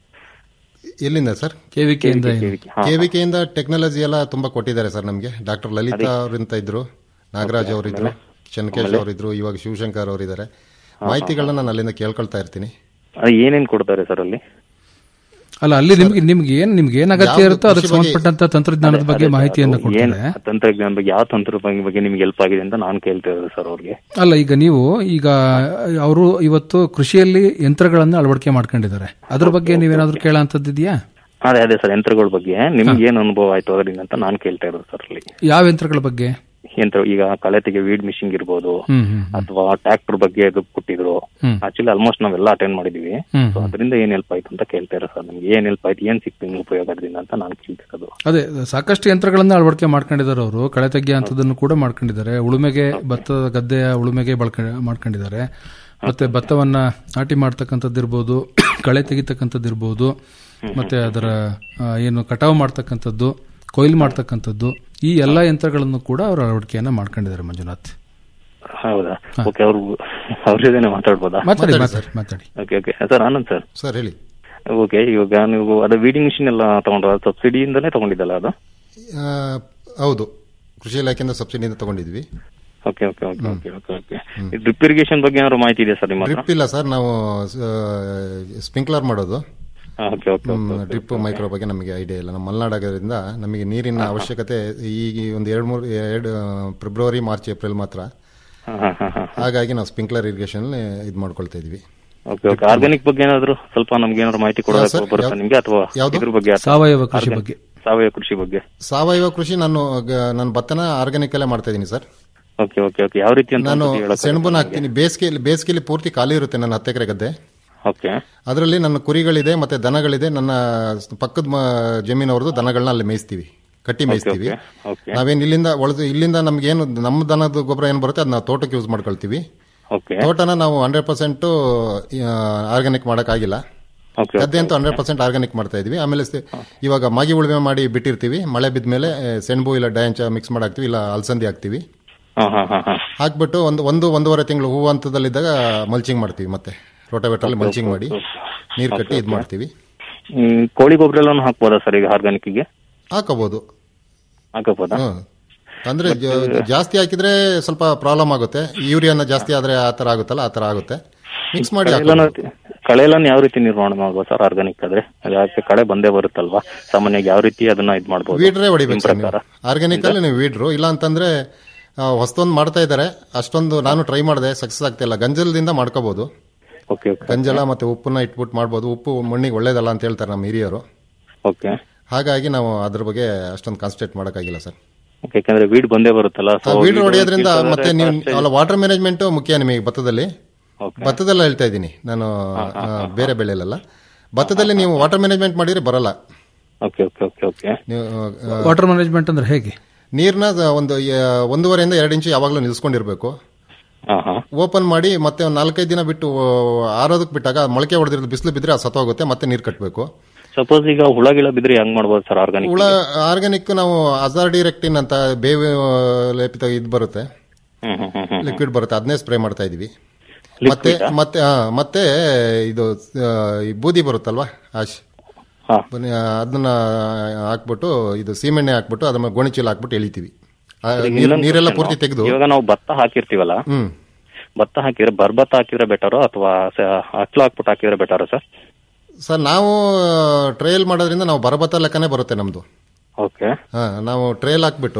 ಎಲ್ಲಿಂದ ಸರ್ ಕೆವಿಕೆಯಿಂದ ಏನು? KVK, ಹಾ, ಹಾ. ಕೆವಿಕೆಯಿಂದ ಟೆಕ್ನಾಲಜಿ ಎಲ್ಲ ತುಂಬಾ ಕೊಟ್ಟಿದ್ದಾರೆ ಸರ್ ನಮಗೆ ಡಾಕ್ಟರ್ ಲಲಿತಾ ಅವರಿಂತ ಇದ್ರು ನಾಗರಾಜ್ ಅವರಿದ್ರು ಚನ್ಕೇಶ್ ಅವರಿದ್ರು ಇವಾಗ ಶಿವಶಂಕರ್ ಅವರಿದ್ದಾರೆ ಮಾಹಿತಿಗಳನ್ನ ನಾನು ಅಲ್ಲಿಂದ ಕೇಳ್ಕೊಳ್ತಾ ಇರ್ತೀನಿ ಅದು ಏನೇನ್ ಕೊಡ್ತಾರೆ ಸರ್ ಅಲ್ಲಿ ಅಲ್ಲ ಅಲ್ಲಿ ನಿಮ್ಗೆ ನಿಮ್ಗೆ ಏನ್ ನಿಮ್ಗೆ ಏನ್ ಅಗತ್ಯ ಯಾವ್ದು ಇರುತ್ತೋ ಅದಕ್ಕೆ ಕೃಷಿ ಬಗ್ಗೆ- ಸಂಬಂಧಪಟ್ಟಂತ ತಂತ್ರಜ್ಞಾನದ ಬಗ್ಗೆ ಅದೇ ಮಾಹಿತಿಯನ್ನ ಅದು ಏನ್ ಕೊಡ್ತಾರೆ ತಂತ್ರಜ್ಞಾನ ಬಗ್ಗೆ ಯಾವ ತಂತ್ರ ಬಗ್ಗೆ ಬಗ್ಗೆ ನಿಮ್ಗೆ ಹೆಲ್ಪ್ ಆಗಿದೆ ಅಂತ ನಾನು ಕೇಳ್ತಾ ಇರೋದು ಸರ್ ಅವ್ರಿಗೆ ಅಲ್ಲ ಈಗ ನೀವು ಈಗ ಅವರು ಇವತ್ತು ಕೃಷಿಯಲ್ಲಿ ಯಂತ್ರಗಳನ್ನ ಅಳವಡಿಕೆ ಮಾಡ್ಕೊಂಡಿದ್ದಾರೆ ಅದ್ರ ಬಗ್ಗೆ ನೀವೇನಾದ್ರೂ ಕೇಳೋಂಥದ್ದಿದೆಯಾ ಅದೇ ಅದೇ ಸರ್ ಯಂತ್ರಗಳ ಬಗ್ಗೆ ನಿಮ್ಗೆ ಏನ್ ಅನುಭವ ಆಯ್ತು ಅದರಿಂದ ಅಂತ ನಾನು ಕೇಳ್ತಾ ಇರೋದು ಸರ್ ಅಲ್ಲಿ ಯಾವ ಯಂತ್ರಗಳ ಬಗ್ಗೆ ಯಂತ್ರ ಈಗ ಕಳೆ ತೆಗೆ ವೀಡ್ ಮಿಷಿಂಗ್ ಇರ್ಬೋದು ಹ್ಮ್ ಹ್ಮ್ ಅಥವಾ ಟ್ರ್ಯಾಕ್ಟರ್ ಬಗ್ಗೆ ಅದು ಕೊಟ್ಟಿದ್ರು ಹ್ಮ್. ಆಕ್ಚುಲಿ ಆಲ್ಮೋಸ್ಟ್ ನಾವೆಲ್ಲ ಅಟೆಂಡ್ ಮಾಡಿದೀವಿ ಹ್ಮ್, ಸೊ ಅದರಿಂದ ಏನ್ ಹೆಲ್ಪ್ ಆಯ್ತು ಅಂತ ಕೇಳ್ತಾ ಇರೋ ಸರ್ ನಿಮ್ಗೆ ಏನ್ ಹೆಲ್ಪ್ ಆಯ್ತು ಏನ್ ಸಿಕ್ತು ನಿಮ್ಗೆ ಉಪಯೋಗ ಅದರಿಂದ ಅಂತ ನಾನು ಕೇಳ್ತಿರೋದು ಅದೇ ಸಾಕಷ್ಟು ಯಂತ್ರಗಳನ್ನ ಅಳವಡಿಕೆ ಮಾಡ್ಕೊಂಡಿದ್ದಾರೆ ಅವರು ಕಳೆ ತೆಗಿಯ ಅಂತದನ್ನು ಕೂಡ ಮಾಡ್ಕೊಂಡಿದ್ದಾರೆ ಉಳುಮೆಗೆ ಭತ್ತದ ಗದ್ದೆಯ ಉಳುಮೆಗೆ ಬಳಕೆ ಮಾಡ್ಕೊಂಡಿದ್ದಾರೆ ಮತ್ತೆ ಭತ್ತವನ್ನ ನಾಟಿ ಮಾಡ್ತಕ್ಕಂಥದ್ದಿರ್ಬೋದು ಕಳೆ ತೆಗಿತಕ್ಕಂಥದ್ದಿರ್ಬೋದು ಮತ್ತೆ ಅದರ ಆ, ಏನು ಕಟಾವು ಮಾಡ್ತಕ್ಕಂಥದ್ದು ಕೊಯ್ಲು ಮಾಡ್ತಕ್ಕಂಥದ್ದು ಈ ಎಲ್ಲಾ ಯಂತ್ರಗಳನ್ನು ಕೂಡ ಅವರು ಅಳವಡಿಕೆಯನ್ನ ಮಾಡ್ಕೊಂಡಿದ್ದಾರೆ ಮಂಜುನಾಥ್ ಹೌದಾ ಓಕೆ ಅವ್ರು ಅವ್ರ ಜೊತೆನೆ ಮಾತಾಡ್ಬೋದಾ ಮಾತಾಡಿ ಮಾತಾಡಿ ಮಾತಾಡಿ ಮಾತಾಡಿ okay okay sir Anand sir sir ಹೇಳಿ ಓಕೆ ಇವಾಗ ನೀವು ಅದು ವೀಡಿಂಗ್ ಮಿಷಿನ್ ಎಲ್ಲ ತಗೊಂಡ್ರ ಸಬ್ಸಿಡಿಯಿಂದನೇ ತಗೊಂಡಿದ್ದಲ್ಲ ಅದು ಆ, ಹೌದು ಕೃಷಿ ಇಲಾಖೆಯಿಂದ ಸಬ್ಸಿಡಿಯಿಂದ ತಗೊಂಡಿದ್ವಿ okay okay okay okay okay okay drip irrigation ಬಗ್ಗೆ ಏನಾದ್ರು ಮಾಹಿತಿ ಇದೆ ಸರ್ ನಿಮ್ಮ ಹತ್ರ ಡ್ರಿಪ್ ಇಲ್ಲ ಸರ್ ನಾವು ಸ್ಪ್ರಿಂಕ್ಲರ್ ಮಾಡೋದು ಓಕೆ ಓಕೆ ಡ್ರಿಪ್ ಮೈಕ್ರೋ ಬಗ್ಗೆ ನಮಗೆ ಐಡಿಯಾ ಇಲ್ಲ ನಮ್ಮ ಮಲೆನಾಡಾಗೋದ್ರಿಂದ ನಮಗೆ ನೀರಿನ ಅವಶ್ಯಕತೆ ಈಗ ಒಂದು ಎರಡು ಮೂರು ಎರಡು ಫೆಬ್ರವರಿ ಮಾರ್ಚ್ ಏಪ್ರಿಲ್ ಮಾತ್ರ ಹಾಗಾಗಿ ನಾವು ಸ್ಪ್ರಿಂಕ್ಲರ್ ಇರಿಗೇಷನ್ ಇದು ಮಾಡ್ಕೊಳ್ತಾ ಇದೀವಿ ಓಕೆ ಓಕೆ ಆರ್ಗಾನಿಕ್ ಬಗ್ಗೆ ಏನಾದ್ರು ಸ್ವಲ್ಪ ನಮ್ಗೆ ಏನಾದ್ರು ಮಾಹಿತಿ ಯಾವ ಸರ್? ಕೊಡೋದಕ್ಕೆ ಬರುತ್ತಾ ಯಾವ- ನಿಮ್ಗೆ ಅಥವಾ ಯಾವ್ದು? ಇದ್ರ ಬಗ್ಗೆ ಅಥವಾ- ಸಾವಯವ ಕೃಷಿ Organic- ಬಗ್ಗೆ. ಸಾವಯವ ಕೃಷಿ ಬಗ್ಗೆ ಸಾವಯವ ಕೃಷಿ ನಾನು ಗ- ನಾನು ಭತ್ತನ ಆರ್ಗಾನಿಕ್ ಅಲ್ಲೇ ಮಾಡ್ತಾ ಇದ್ದೀನಿ ಸರ್ ಓಕೆ ಓಕೆ ಓಕೆ ಯಾವ ರೀತಿ ಅಂತ ನಾನು ಒಂದ್ಸತಿ ಹೇಳಕ್ಕಾಗತ್ತಾ ಸೆಣಬುನ ನಮ್ಗೆ? ಹಾಕ್ತೀನಿ ಬೇಸಿಗೆಯಲ್ಲಿ ಬೇಸಿಗೆಯಲ್ಲಿ ಪೂರ್ತಿ ಖಾಲಿ ಇರುತ್ತೆ ನನ್ನ ಹತ್ತು ಎಕರೆ ಗದ್ದೆ ಓಕೆ ಅದರಲ್ಲಿ ನನ್ನ ಕುರಿಗಳಿದೆ ಮತ್ತೆ ದನಗಳಿದೆ ನನ್ನ ಪಕ್ಕದ ಮ- ಜಮೀನವ್ರದ್ದು ದನಗಳನ್ನ ಅಲ್ಲಿ ಮೇಯಿಸ್ತೀವಿ ಕಟ್ಟಿ ಮೇಯಿಸ್ತೀವಿ ಓಕೆ ನಾವೇನ್ ಇಲ್ಲಿಂದ ಒಳದು ಇಲ್ಲಿಂದ ನಮ್ಗೆ ಏನು ನಮ್ಮ ದನದ ಗೊಬ್ಬರ ಏನು ಬರುತ್ತೆ ಅದನ್ನ ತೋಟಕ್ಕೆ ಯೂಸ್ ಮಾಡ್ಕೊಳ್ತೀವಿ ಓಕೆ ತೋಟನ ನಾವು ಹಂಡ್ರೆಡ್ ಪರ್ಸೆಂಟ್ ಆರ್ಗ್ಯಾನಿಕ್ ಮಾಡೋಕ್ಕಾಗಿಲ್ಲ Okay, ಗದ್ದೆ ಅಂತೂ ಹಂಡ್ರೆಡ್ ಪರ್ಸೆಂಟ್ ಆರ್ಗಾನಿಕ್ ಮಾಡ್ತಾ ಇದೀವಿ ಆಮೇಲೆ ಸ- ಇವಾಗ ಮಾಗಿ ಉಳುಮೆ ಮಾಡಿ ಬಿಟ್ಟಿರ್ತೀವಿ ಮಳೆ ಬಿದ್ದ ಮೇಲೆ ಸೆಣಬು ಇಲ್ಲ ಡಯಾಂಚ ಮಿಕ್ಸ್ ಮಾಡಿ ಹಾಕ್ತಿವಿ ಇಲ್ಲ ಅಲಸಂದಿ ಹಾಕ್ತಿವಿ ಹಾ ಹಾ ಹಾ ಹಾ ಹಾಕ್ಬಿಟ್ಟು ಒಂದು ಒಂದು ಒಂದೂವರೆ ತಿಂಗಳು ಹೂವು ಹಂತದಲ್ಲಿದ್ದಾಗ ಮಲ್ಚಿಂಗ್ ಮಾಡ್ತೀವಿ ಮತ್ತೆ ರೋಟೋವೇಟರ್ ಮಲ್ಚಿಂಗ್ ಮಾಡಿ ನೀರು ಕಟ್ಟಿ ಇದು ಮಾಡ್ತೀವಿ ಹ್ಮ್, ಕೋಳಿ ಗೊಬ್ಬರ ಎಲ್ಲ ಹಾಕ್ಬೋದಾ ಸರ್ ಈಗ ಆರ್ಗಾನಿಕ್ಗೆ ಹಾಕೋಬಹುದು ಹಾಕಬೋದಾ ಹ್ಮ್. ಅಂದ್ರೆ ಜ- ಜಾಸ್ತಿ ಹಾಕಿದ್ರೆ ಸ್ವಲ್ಪ ಪ್ರಾಬ್ಲಮ್ ಆಗುತ್ತೆ ಯೂರಿಯಾನ ಜಾಸ್ತಿ ಆದ್ರೆ ಆ ತರ ಆಗುತ್ತಲ್ಲ ಆ ತರ ಆಗುತ್ತೆ ಮಿಕ್ಸ್ ಮಾಡಿ ಕಳೆಯೆಲ್ಲನ ಹಾಕೋಬಹುದು. ಕಳೆಯೆಲ್ಲನ ಯಾವ ರೀತಿ ನಿರ್ವಹಣೆ ಮಾಡ್ಬೋದು ಸರ್ ಆರ್ಗಾನಿಕ್ ಆದ್ರೆ ಯಾಕೆ ಕಳೆ ಬಂದೇ ಬರುತ್ತಲ್ವಾ ಸಾಮಾನ್ಯವಾಗಿ ಯಾವ ರೀತಿ ಅದನ್ನ ಇದು ಮಾಡ್ಬೋದು ವೀಡ್ರೇ ಹೊಡಿಬೇಕು ನಿಮ್ ಸರ್ ಪ್ರಕಾರ ಆರ್ಗ್ಯಾನಿಕ್ ಅಲ್ಲಿ ನೀವು ವೀಡ್ರು ಇಲ್ಲ ಅಂತಂದ್ರೆ ಹೊಸದೊಂದು ಮಾಡ್ತಾ ಇದ್ದಾರೆ ಅಷ್ಟೊಂದು ನಾನು ಟ್ರೈ ಮಾಡಿದೆ ಸಕ್ಸಸ್ ಆಗ್ತಾ ಇಲ್ಲ ಗಂಜಲದಿಂದ ಮಾಡ್ಕೋಬಹುದು ಓಕೆ ಓಕೆ ಗಂಜಲ ಮತ್ತೆ ಉಪ್ಪನ್ನ ಇಟ್ಬಿಟ್ಟು ಮಾಡ್ಬೋದು ಉಪ್ಪು ಮಣ್ಣಿಗೆ ಒಳ್ಳೇದಲ್ಲ ಅಂತ ಹೇಳ್ತಾರೆ ನಮ್ಮ ಹಿರಿಯರು ಓಕೆ ಹಾಗಾಗಿ ನಾವು ಅದ್ರ ಬಗ್ಗೆ ಅಷ್ಟೊಂದು ಕಾನ್ಸಂಟ್ರೇಟ್ ಮಾಡೋಕ್ಕಾಗಿಲ್ಲ ಸರ್ ಯಾಕಂದ್ರೆ ವೀಡ್ ಬಂದೇ ಬರುತ್ತಲ್ಲ so ವೀಡ್ weed ಹೊಡೆಯೋದ್ರಿಂದ ಕಿತ್ತೋದ್ರೆ ಮತ್ತೆ ನೀವು ಅಷ್ಟೇ- ಅಲ್ಲ ವಾಟರ್ ಮ್ಯಾನೇಜ್ಮೆಂಟ್ ಮುಖ್ಯ ನಿಮಗೆ ಭತ್ತದಲ್ಲಿ ಭತ್ತದಲ್ಲ ಹೇಳ್ತಾ ಇದ್ದೀನಿ ನಾನು ಆ, ಬೇರೆ ಬೆಳೆಯಲ್ಲ ಭತ್ತದಲ್ಲಿ ನೀವು ವಾಟರ್ ಮ್ಯಾನೇಜ್ಮೆಂಟ್ ಮಾಡಿದ್ರೆ ಬರಲ್ಲ ಓಕೆ ಓಕೆ ಓಕೆ ಓಕೆ ನೀವು ಆ, ವಾಟರ್ ಮ್ಯಾನೇಜ್ಮೆಂಟ್ ಅಂದ್ರೆ ಹೇಗೆ ನೀರ್ನ ಒಂದು ಆ, ಒಂದೂವರೆಯಿಂದ ಎರಡು ಇಂಚು ಯಾವಾಗಲೂ ನಿಲ್ಸ್ಕೊಂಡಿರ್ಬೇಕು ಹಾ ಹಾ ಓಪನ್ ಮಾಡಿ ಮತ್ತೆ ಒಂದು ನಾಲ್ಕೈದು ದಿನ ಬಿಟ್ಟು ಆ, ಆರೋದಕ್ಕೆ ಬಿಟ್ಟಾಗ ಮೊಳಕೆ ಹೊಡೆದಿರೋದು ಬಿಸಿಲು ಬಿದ್ರೆ ಅದು ಸತ್ತೋಗುತ್ತೆ ಮತ್ತೆ ನೀರು ಕಟ್ಟಬೇಕು ಸಪೋಸ್ ಈಗ ಹುಳ ಗಿಳ ಬಿದ್ರೆ ಹೆಂಗ್ ಮಾಡ್ಬೋದು ಸರ್ ಆರ್ಗಾನಿಕ್ ಹುಳ ಆರ್ಗಾನಿಕ್ ನಾವು ಅಜಾರ್ಡಿರೆಕ್ಟಿನ್ ಅಂತ ಬೇವು ಲೇಪಿತ ಇದು ಬರುತ್ತೆ ಹ್ಮ್ ಹ್ಮ್ ಹ್ಮ್ ಹ್ಮ್ ಲಿಕ್ವಿಡ್ ಬರುತ್ತೆ ಅದನ್ನೇ ಸ್ಪ್ರೇ ಮಾಡ್ತಾ ಇದೀವಿ Liquid ಮತ್ತೆ ಆ? ಮತ್ತೆ ಆ, ಮತ್ತೆ ಇದು ಆ, ಈ ಬೂದಿ ಬರುತ್ತಲ್ವಾ ಆಶ್ ಬನ್ನಿ, ಆ, ಅದನ್ನ ಹಾಕ್ಬಿಟ್ಟು ಇದು ಸೀಮೆಣ್ಣೆ ಹಾಕ್ಬಿಟ್ಟು ಅದ್ರ ಮೇಲೆ ಗೋಣಿ ಚೀಲ ಹಾಕ್ಬಿಟ್ಟು ಎಳಿತೀವಿ ಆ, ಈಗ ನೀರ್- ಇನ್ನೊಂದ್ ನೀರೆಲ್ಲ question. ಪೂರ್ತಿ ತೆಗೆದು ಇವಾಗ ನಾವು ಭತ್ತ ಹಾಕಿರ್ತೀವಲ್ಲ ಹ್ಮ್ ಭತ್ತ ಹಾಕಿದ್ರೆ ಬರ್ಭತ್ತ ಹಾಕಿದ್ರೆ ಬೆಟರು ಅಥವಾ ಹತ್ಲು ಹಾಕ್ಬಿಟ್ಟು ಹಾಕಿದ್ರೆ ಬೆಟರು ಸರ್ ಸರ್ ನಾವು ಟ್ರಯಲ್ ಮಾಡೋದ್ರಿಂದ ನಾವು ಬರಬತ್ತ ಲೆಕ್ಕನೇ ಬರುತ್ತೆ ನಮ್ದು ಓಕೆ ಹಾ ನಾವು ಟ್ರೇಲ್ ಹಾಕ್ಬಿಟ್ಟು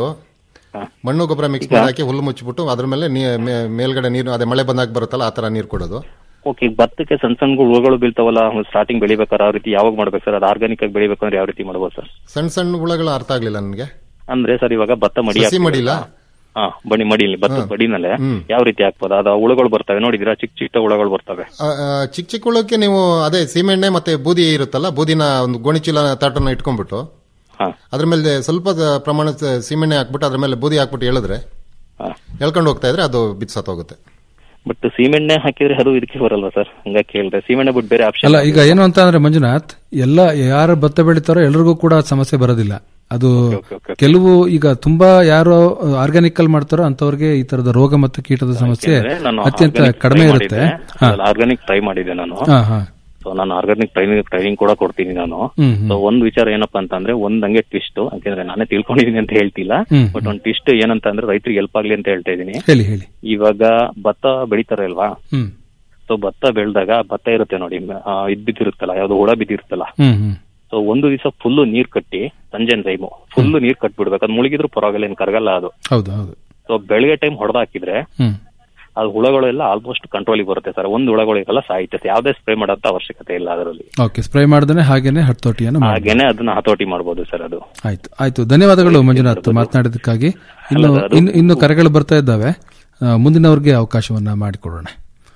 ಮಣ್ಣು ಗೊಬ್ಬರ ಮಿಕ್ಸ್ ಮಾಡಿ ಹಾಕಿ ಹುಲ್ಲು ಮುಚ್ಚಿಬಿಟ್ಟು ಅದ್ರ ಮೇಲೆ ನೀ- ಮೇ- ಮೇಲ್ಗಡೆ ನೀರು ಅದೇ ಮಳೆ ಬಂದಾಗ ಬರುತ್ತಲ್ಲ ಆ ತರ ನೀರು ಕೊಡೋದು ಓಕೆ ಈಗ ಭತ್ತಕ್ಕೆ ಸಣ್ಣ ಸಣ್ಣ ಹುಳುಗಳು ಬೀಳ್ತಾವಲ್ಲ ಸ್ಟಾರ್ಟಿಂಗ್ ಬೆಳಿಬೇಕಾದ್ರೆ ಯಾವ ರೀತಿ ಯಾವಾಗ ಮಾಡ್ಬೇಕು ಸರ್ ಅದು ಆರ್ಗಾನಿಕ್ ಆಗಿ ಬೆಳಿಬೇಕು ಅಂದ್ರೆ ಯಾವ ರೀತಿ ಮಾಡ್ಬೋದು ಸರ್ ಸಣ್ಣ ಸಣ್ಣ ಹುಳಗಳು ಅರ್ಥ ಆಗ್ಲಿಲ್ಲ ನನಗೆ ಅಂದ್ರೆ ಸರ್ ಇವಾಗ ಭತ್ತ ಮಡಿ ಸಸಿ ಹಾಕ್ತೀವಲ್ಲ? ಮಡಿಲ ಹಾ ಬಡಿ ಮಡಿಲಿ ಭತ್ತ ಹಾ. ಬಡಿನಲ್ಲೇ ಹ್ಮ್. ಯಾವ ರೀತಿ ಹಾಕ್ಬೋದು ಅದು ಹುಳುಗಳು ಬರ್ತವೆ ನೋಡಿದಿರಾ ಚಿಕ್ಕ ಚಿಕ್ಕ ಹುಳುಗಳು ಬರ್ತವೆ ಆ, ಆ, ಚಿಕ್ಕ ಚಿಕ್ಕ ಹುಳಕ್ಕೆ ನೀವು ಅದೇ ಸೀಮೆಣ್ಣೆ ಮತ್ತೆ ಬೂದಿ ಇರುತ್ತಲ್ಲ ಬೂದಿನ ಒಂದು ಗೋಣಿಚೀಲ ತಾಟನ್ನ ಇಟ್ಕೊಂಡ್ಬಿಟ್ಟು ಅದ್ರ ಮೇಲೆ ಸ್ವಲ್ಪ ದ- ಪ್ರಮಾಣದ ಸೀಮೆಣ್ಣೆ ಹಾಕ್ಬಿಟ್ಟು ಅದ್ರ ಮೇಲೆ ಬೂದಿ ಹಾಕ್ಬಿಟ್ಟು ಎಳೆದ್ರೆ ಎಳ್ಕೊಂಡು ಹೋಗ್ತಾ ಇದ್ರೆ ಅದು ಬಿದ್ದು ಸತ್ತೋಗುತ್ತೆ ಬಟ್ ಸೀಮೆಣ್ಣೆ ಹಾಕಿದ್ರೆ ಅದು ಇದಕ್ಕೆ ಬರಲ್ವಾ ಸರ್ ಹಂಗಾಗಿ ಕೇಳಿದ್ರೆ ಸೀಮೆಣ್ಣೆ ಬಿಟ್ಟು ಬೇರೆ ಆಪ್ಷನ್ ಅಲ್ಲ ಈಗ ಏನು ಅಂತ ಅಂದ್ರೆ ಮಂಜುನಾಥ್ ಎಲ್ಲ ಯಾರು ಭತ್ತ ಬೆಳಿತಾರೋ ಎಲ್ರಿಗೂ ಕೂಡ ಸಮಸ್ಯೆ ಬರೋದಿಲ್ಲ ಅದು ಕೆಲವು ಈಗ ತುಂಬಾ ಯಾರು ಆರ್ಗ್ಯಾನಿಕ್ ಅಲ್ಲಿ ಮಾಡ್ತಾರೋ ಅಂತವ್ರಿಗೆ ಈ ತರದ ರೋಗ ಮತ್ತು ಕೀಟದ ಸಮಸ್ಯೆ ನಾನು ಅತ್ಯಂತ organic ಕಡಿಮೆ try ಇರುತ್ತೆ ಮಾಡಿದ್ದೆ. ಆರ್ಗಾನಿಕ್ ಟ್ರೈ ಮಾಡಿದೆ ನಾನು ಹಾ ಹಾ ಸೊ ನಾನು ಆರ್ಗಾನಿಕ್ ಟ್ರೈನಿಂಗ್ ಟ್ರೈನಿಂಗ್ ಕೂಡ ಕೊಡ್ತೀನಿ ನಾನು ಹ್ಮ್, ಹ್ಮ್. ಸೊ ಒಂದ್ ವಿಚಾರ ಏನಪ್ಪಾ ಅಂತಂದ್ರೆ ಒಂದ್ ಹಂಗೆ ಟ್ವಿಸ್ಟ್ ಯಾಕಂದ್ರೆ ನಾನೇ ತಿಳ್ಕೊಂಡಿದೀನಿ ಅಂತ ಹೇಳ್ತಿಲ್ಲ ಹ್ಮ್, ಬಟ್ ಒಂದ್ ಟ್ವಿಸ್ಟ್ ಏನಂತ ಅಂದ್ರೆ ರೈತರಿಗೆ ಹೆಲ್ಪ್ ಆಗ್ಲಿ ಅಂತ ಹೇಳ್ತಾ ಇದೀನಿ ಹೇಳಿ ಹೇಳಿ ಇವಾಗ ಭತ್ತ ಬೆಳಿತಾರೆ ಅಲ್ವಾ ಹ್ಮ್ ಸೊ ಭತ್ತ ಬೆಳೆದಾಗ ಭತ್ತ ಇರುತ್ತೆ ನೋಡಿ ಆ, ಇದ್ ಬಿದ್ದಿರುತ್ತಲ್ಲ ಯಾವ್ದು ಹುಳ ಬಿದ್ದಿರುತ್ತಲ್ಲ ಹ್ಮ್ ಹ್ಮ್ ಸೊ ಒಂದು ದಿವಸ ಫುಲ್ ನೀರ್ ಕಟ್ಟಿ ಸಂಜೆ ಟೈಮು ಫುಲ್ ನೀರ್ ಕಟ್ಬಿಡ್ಬೇಕು ಅದು ಮುಳುಗಿದ್ರು ಪರವಾಗಿಲ್ಲ ಏನ್ ಕರಗಲ್ಲ ಅದು ಹೌದು ಹೌದು ಸೊ ಬೆಳಗ್ಗೆ ಟೈಮ್ ಹೊಡೆದ ಹಾಕಿದ್ರೆ ಹ್ಮ್ ಅದು ಹುಳಗಳೆಲ್ಲ ಆಲ್ಮೋಸ್ಟ್ ಕಂಟ್ರೋಲಿಗೆ ಬರುತ್ತೆ ಸರ್ ಒಂದು ಹುಳಗಳು ಇರಲ್ಲ ಸಾಯ್ತದೆ ಯಾವ್ದೇ ಸ್ಪ್ರೇ ಮಾಡೋಂತ ಅವಶ್ಯಕತೆ ಇಲ್ಲ ಅದರಲ್ಲಿ ಓಕೆ ಸ್ಪ್ರೇ ಮಾಡ್ದೇನೆ ಹಾಗೇನೆ ಹತೋಟಿಯನ್ನು ಮಾಡಿ ಹಾಗೇನೆ ಅದನ್ನ ಹತೋಟಿ ಮಾಡ್ಬೋದು ಸರ್ ಅದು ಆಯ್ತು ಆಯ್ತು ಧನ್ಯವಾದಗಳು ಮಂಜುನಾಥ್ ಮಾತನಾಡಿದ್ದಕ್ಕಾಗಿ ಇನ್ನು ಅಲ್ಲ, ಅದು- ಇನ್ನು ಇನ್ನು ಕರೆಗಳು ಬರ್ತಾ ಇದ್ದಾವೆ ಆ, ಮುಂದಿನವ್ರಿಗೆ ಅವಕಾಶವನ್ನ ಮಾಡಿಕೊಡೋಣ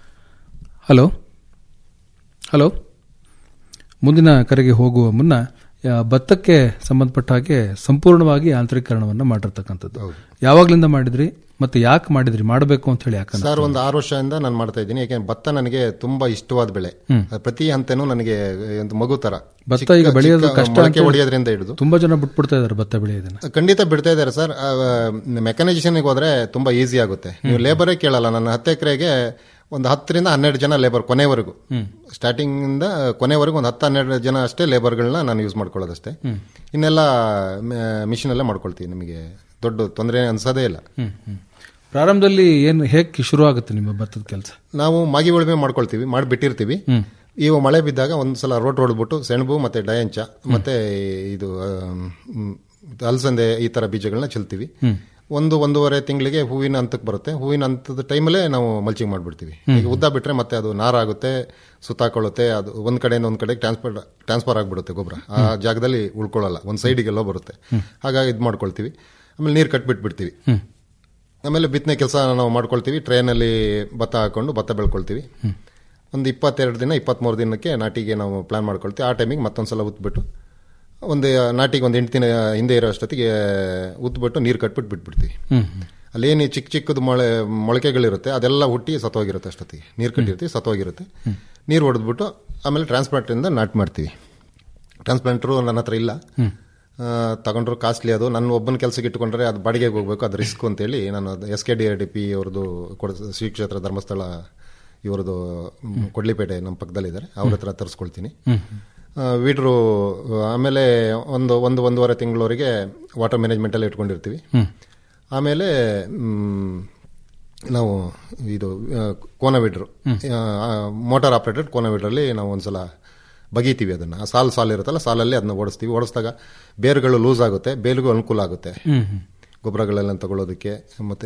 ಹಲೋ ಹಲೋ ಮುಂದಿನ ಕರೆಗೆ ಹೋಗುವ ಮುನ್ನ ಆ, ಭತ್ತಕ್ಕೆ ಸಂಬಂಧಪಟ್ಟ ಹಾಗೆ ಸಂಪೂರ್ಣವಾಗಿ ಯಾಂತ್ರೀಕರಣವನ್ನ ಮಾಡಿರ್ತಕ್ಕಂಥದ್ದು ಯಾವಾಗ್ಲಿಂದ ಮಾಡಿದ್ರಿ ಮತ್ತೆ ಯಾಕೆ ಮಾಡಿದ್ರಿ ಮಾಡಬೇಕು ಅಂತ ಹೇಳಿ ಯಾಕಂದ್ರೆ ಸರ್ ಒಂದು ಆರು ವರ್ಷದಿಂದ ನಾನು ಮಾಡ್ತಾ ಇದ್ದೀನಿ ಯಾಕೆಂದ್ರೆ ಭತ್ತ ನನಗೆ ತುಂಬಾ ಇಷ್ಟವಾದ ಬೆಳೆ ಹ್ಮ್. ಪ್ರತಿ ಹಂತನೂ ನನಗೆ ಒಂದು ಮಗು ತರ ಭತ್ತ ಚಿಕ್ಕ- ಈಗ ಬೆಳೆಯೋದು ಚಿಕ್ಕ ಕಷ್ಟ ಮೊಳಕೆ ಅಂತ ಹೊಡೆಯೋದ್ರಿಂದ ಹಿಡಿದು ತುಂಬಾ ಜನ ಬಿಟ್ಬಿಡ್ತಾ ಇದಾರೆ ಭತ್ತ ಬೆಳೆಯೋದನ್ನ ಖಂಡಿತ ಬಿಡ್ತಾ ಇದ್ದಾರೆ ಸರ್ ಮೆಕ್ಯಾನೈಸೇಷನ್ಗೆ ಹೋದ್ರೆ ತುಂಬಾ ಈಸಿ ಆಗುತ್ತೆ ನೀವು ಲೇಬರೇ ಕೇಳಲ್ಲ ನನ್ನ ಹತ್ತು ಎಕರೆಗೆ ಒಂದು ಹತ್ತರಿಂದ ಹನ್ನೆರಡು ಜನ ಲೇಬರ್ ಕೊನೆವರೆಗೂ ಹ್ಮ್. ಸ್ಟಾರ್ಟಿಂಗ್ ಇಂದ ಕೊನೆವರೆಗೂ ಒಂದು ಹತ್ತು ಹನ್ನೆರಡು ಜನ ಅಷ್ಟೇ ಲೇಬರ್ಗಳನ್ನ ನಾನು ಯೂಸ್ ಮಾಡ್ಕೊಳ್ಳೋದಷ್ಟೇ ಹ್ಮ್. ಇನ್ನೆಲ್ಲ ಮಿಷಿನ್ ಅಲ್ಲೇ ಮಾಡ್ಕೊಳ್ತೀವಿ ನಿಮಗೆ ದೊಡ್ಡ ತೊಂದರೆ ಅನ್ಸೋದೇ ಇಲ್ಲ ಹ್ಮ್ ಹ್ಮ್ ಪ್ರಾರಂಭದಲ್ಲಿ ಏನು ಹೇಗೆ ಶುರು ಆಗುತ್ತೆ ನಿಮ್ಮ ಭತ್ತದ ಕೆಲಸ ನಾವು ಮಾಗಿ ಉಳುಮೆ ಮಾಡ್ಕೊಳ್ತೀವಿ ಮಾಡಿ ಬಿಟ್ಟಿರ್ತೀವಿ ಹ್ಮ್. ಇವು ಮಳೆ ಬಿದ್ದಾಗ ಒಂದ್ಸಲ ರೋಟ್ ಹೊಡೆದ್ಬಿಟ್ಟು ಸೆಣಬು ಮತ್ತೆ ಡಯಂಚ ಮತ್ತೆ ಇದು ಆಮ್, ಮ್, ಅಲಸಂದೆ ಈ ತರ ಬೀಜಗಳನ್ನ ಚೆಲ್ತೀವಿ ಹ್ಮ್. ಒಂದು ಒಂದೂವರೆ ತಿಂಗಳಿಗೆ ಹೂವಿನ ಹಂತಕ್ಕೆ ಬರುತ್ತೆ ಹೂವಿನ ಹಂತದ ಟೈಮಲ್ಲೇ ನಾವು ಮಲ್ಚಿಂಗ್ ಮಾಡ್ಬಿಡ್ತೀವಿ ಈಗ ಉದ್ದ ಬಿಟ್ರೆ ಮತ್ತೆ ಅದು ನಾರಾಗುತ್ತೆ ಸುತ್ತಾಕೊಳ್ಳುತ್ತೆ ಅದು ಒಂದ್ ಕಡೆಯಿಂದ ಒಂದ್ ಕಡೆ ಟ್ರಾನ್ಸ್ಫರ್ ಟ್ರಾನ್ಸ್ಫರ್ ಆಗ್ಬಿಡುತ್ತೆ ಗೊಬ್ಬರ ಆ ಜಾಗದಲ್ಲಿ ಉಳ್ಕೊಳ್ಳಲ್ಲ ಒಂದ್ ಸೈಡಿಗೆಲ್ಲೋ ಬರುತ್ತೆ ಹಾಗಾಗಿ ಇದು ಮಾಡ್ಕೊಳ್ತೀವಿ ಆಮೇಲೆ ನೀರು ಕಟ್ಬಿಟ್ಬಿಡ್ತೀವಿ ಹ್ಮ್. ಆಮೇಲೆ ಬಿತ್ತನೆ ಕೆಲಸ ನಾವು ಮಾಡ್ಕೊಳ್ತೀವಿ ಟ್ರೈನಲ್ಲಿ ಭತ್ತ ಹಾಕೊಂಡು ಭತ್ತ ಬೆಳ್ಕೊಳ್ತೀವಿ ಒಂದು ಇಪ್ಪತ್ತೆರಡು ದಿನ ಇಪ್ಪತ್ತ್ಮೂರು ದಿನಕ್ಕೆ ನಾಟಿಗೆ ನಾವು ಪ್ಲಾನ್ ಮಾಡ್ಕೊಳ್ತೀವಿ ಆ ಟೈಮಿಗೆ ಮತ್ತೊಂದ್ಸಲ ಉತ್ಬಿಟ್ಟು ಒಂದು ನಾಟಿಗೆ ಒಂದು ಎಂಟು ದಿನ ಹಿಂದೆ ಇರೋ ಅಷ್ಟೊತ್ತಿಗೆ ಉತ್ಬಿಟ್ಟು ನೀರು ಕಟ್ಬಿಟ್ಟು ಬಿಟ್ಬಿಡ್ತೀವಿ ಹ್ಮ್ ಅಲ್ಲೇನು ಚಿಕ್ಕ ಚಿಕ್ಕದು ಮೊಳೆ ಮೊಳಕೆಗಳಿರುತ್ತೆ ಅದೆಲ್ಲ ಹುಟ್ಟಿ ಸತ್ತೋಗಿರುತ್ತೆ ಅಷ್ಟೊತ್ತಿಗೆ ನೀರು ಕಟ್ಟಿರ್ತೀವಿ ಸತ್ತೋಗಿರುತ್ತೆ ನೀರು ಹೊಡೆದ್ಬಿಟ್ಟು ಆಮೇಲೆ ಟ್ರಾನ್ಸ್ಪ್ಲಾಂಟಿಂದ ನಾಟ್ ಮಾಡ್ತೀವಿ ಟ್ರಾನ್ಸ್ಪ್ಲಾಂಟ್ರು ನನ್ನ ಹತ್ರ ಇಲ್ಲ ಹ್ಮ್. ಆ, ತಗೊಂಡ್ರು ಕಾಸ್ಟ್ಲಿ ಅದು ನನ್ನ ಒಬ್ಬನ ಕೆಲಸಕ್ಕೆ ಇಟ್ಕೊಂಡ್ರೆ ಅದು ಬಾಡಿಗೆಗೆ ಹೋಗ್ಬೇಕು ಅದು ರಿಸ್ಕ್ ಅಂತೇಳಿ ನಾನು S K D R D P ಅವ್ರದ್ದು ಕೊಡ ಶ್ರೀ ಕ್ಷೇತ್ರ ಧರ್ಮಸ್ಥಳ ಇವ್ರದ್ದು ಮ್, ಕೊಡ್ಲಿಪೇಟೆ ನಮ್ಮ ಪಕ್ಕದಲ್ಲಿದ್ದಾರೆ ಅವ್ರ ಹತ್ರ ತರಿಸ್ಕೊಳ್ತೀನಿ ಹ್ಮ್. ಆ, ವೀಡ್ರು ಆಮೇಲೆ ಒಂದು ಒಂದು ಒಂದೂವರೆ ತಿಂಗಳವರೆಗೆ ವಾಟರ್ ಮ್ಯಾನೇಜ್ಮೆಂಟಲ್ಲಿ ಇಟ್ಕೊಂಡಿರ್ತೀವಿ ಹ್ಮ್. ಆಮೇಲೆ ಮ್, ನಾವು ಇದು ಆ, ಕೋನವಿಡ್ರು ಮೋಟಾರ್ ಆಪರೇಟೆಡ್ ಕೋನವಿಡ್ರಲ್ಲಿ ನಾವು ಒಂದ್ಸಲ ಬಗೀತೀವಿ ಅದನ್ನು ಆ ಸಾಲು ಸಾಲು ಇರುತ್ತಲ್ಲ ಸಾಲಲ್ಲಿ ಅದನ್ನ ಓಡಿಸ್ತೀವಿ ಓಡಿಸಿದಾಗ ಬೇರುಗಳು ಲೂಸ್ ಆಗುತ್ತೆ ಬೇಲಿಗೂ ಅನುಕೂಲ ಆಗುತ್ತೆ ಹ್ಮ್, ಹ್ಮ್. ಗೊಬ್ಬರಗಳೆಲ್ಲ ತಗೊಳ್ಳೋದಕ್ಕೆ ಮತ್ತು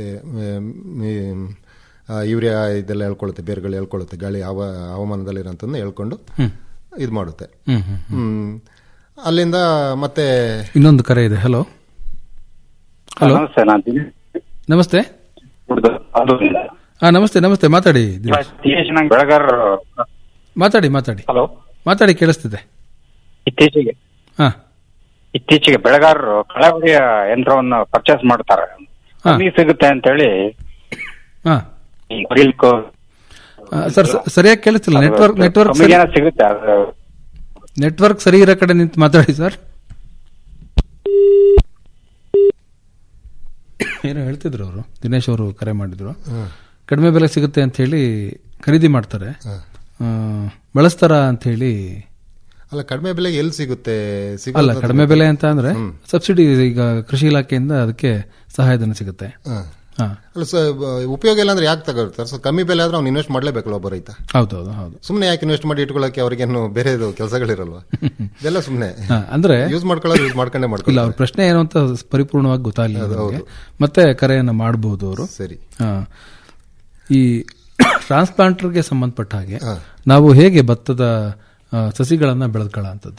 ಯೂರಿಯಾ ಇದೆಲ್ಲ ಹೇಳ್ಕೊಳ್ಳುತ್ತೆ ಬೇರುಗಳು ಹೇಳ್ಕೊಳ್ಳುತ್ತೆ ಗಾಳಿ ಹವ ಹವಾಮಾನದಲ್ಲಿರೋಂಥದ್ದು ಹೇಳ್ಕೊಂಡು ಹ್ಮ್. ಇದು ಮಾಡುತ್ತೆ ಹ್ಮ್, ಹ್ಮ್, ಹ್ಮ್. ಅಲ್ಲಿಂದ ಮತ್ತೆ ಇನ್ನೊಂದು ಕರೆ ಇದೆ ಹಲೋ ಹಲೋ ನಮಸ್ತೆ ನಾನು ದಿನೇಶ್ ನಮಸ್ತೆ ಆಲೂರಿಂದ. ಹಾ ನಮಸ್ತೆ ನಮಸ್ತೆ ಮಾತಾಡಿ ದಿನೇಶ್. ದಿನೇಶ್ ನಂಗೆ ಬೆಳಗಾರ ಮಾತಾಡಿ ಮಾತಾಡಿ ಹಲೋ ಮಾತಾಡಿ ಕೇಳಿಸ್ತಿದೆ ಇತ್ತೀಚೆಗೆ ಹಾ ಇತ್ತೀಚೆಗೆ ಬೆಳಗಾರರು ಕಳವರಿಯ ಯಂತ್ರವನ್ನು ಪರ್ಚೇಸ್ ಮಾಡ್ತಾರೆ ಕಮ್ಮಿ ಸಿಗುತ್ತೆ ಅಂತ ಹೇಳಿ ಹಾ ಆ, ಸರ್ ಸ- ಸರಿಯಾಗಿ ಕೇಳಿಸ್ತಿಲ್ಲ ನೆಟ್ವರ್ಕ್ ನೆಟ್ವರ್ಕ್ ಸರಿ ಸಿಗುತ್ತೆ ಅದು ನೆಟ್ವರ್ಕ್ ಸರಿ ಇರೋ ಕಡೆ ನಿಂತು ಮಾತಾಡಿ ಸರ್ ಏನೋ ಹೇಳ್ತಿದ್ರು ಅವರು ದಿನೇಶ್ ಅವರು ಕರೆ ಮಾಡಿದ್ರು ಹ್ಮ್. ಕಡಿಮೆ ಬೆಲೆ ಸಿಗುತ್ತೆ ಅಂತ ಹೇಳಿ ಖರೀದಿ ಮಾಡ್ತಾರೆ ಆ, ಬಳಸ್ತಾರ ಅಂತ ಹೇಳಿ ಅಲ್ಲ ಕಡಿಮೆ ಬೆಲೆಗೆ ಎಲ್ಲಿ ಸಿಗುತ್ತೆ ಅಲ್ಲ ಸಿಗೋದು- ಕಡಿಮೆ ಬೆಲೆ ಅಂತ ಅಂದ್ರೆ ಹ್ಮ್. ಸಬ್ಸಿಡಿ ಈಗ ಕೃಷಿ ಇಲಾಖೆಯಿಂದ ಅದಕ್ಕೆ ಸಹಾಯಧನ ಸಿಗುತ್ತೆ ಹಾ. ಹಾ ಅಲ್ಲ ಸ ಉಪಯೋಗ ಇಲ್ಲ ಅಂದ್ರೆ ಯಾಕೆ ತಗೊಳ್ತಾರೆ ಸೊ ಕಮ್ಮಿ ಬೆಲೆ ಆದ್ರೆ ಅವ್ನು ಇನ್ವೆಸ್ಟ್ ಮಾಡ್ಲೇಬೇಕಲ್ಲ ಒಬ್ಬ ರೈತ ಹೌದೌದು ಹೌದು ಸುಮ್ಮನೆ ಯಾಕೆ ಇನ್ವೆಸ್ಟ್ ಮಾಡಿ ಇಟ್ಕೊಳ್ಳೋಕೆ ಅವ್ರಿಗೇನು ಬೇರೆ ಕೆಲಸಗಳಿರಲ್ವಾ ಇದೆಲ್ಲ ಸುಮ್ಮನೆ ಹಾ, ಅಂದ್ರೆ ಯೂಸ್ ಮಾಡ್ಕೊಳ್ಳೋದು ಯೂಸ್ ಮಾಡ್ಕೊಂಡೇ ಇಲ್ಲ ಮಾಡ್ಕೊಳ್ಳಿ ಅವ್ರ ಪ್ರಶ್ನೆ ಏನು ಅಂತ ಪರಿಪೂರ್ಣವಾಗಿ ಗೊತ್ತಾಗಲಿಲ್ಲ ಅದು ನಮ್ಗೆ. ಹೌದು. ಮತ್ತೆ ಕರೆಯನ್ನ ಮಾಡಬಹುದು ಅವರು ಸರಿ. ಈ ಟ್ರಾನ್ಸ್ಪ್ಲಾಂಟರ್ಗೆ ಸಂಬಂಧಪಟ್ಟ ಹಾಗೆ ನಾವು ಹೇಗೆ ಭತ್ತದ ಆ, ಸಸಿಗಳನ್ನ ಬೆಳೆದ್ಕೊಳ್ಳೋಂಥದ್ದು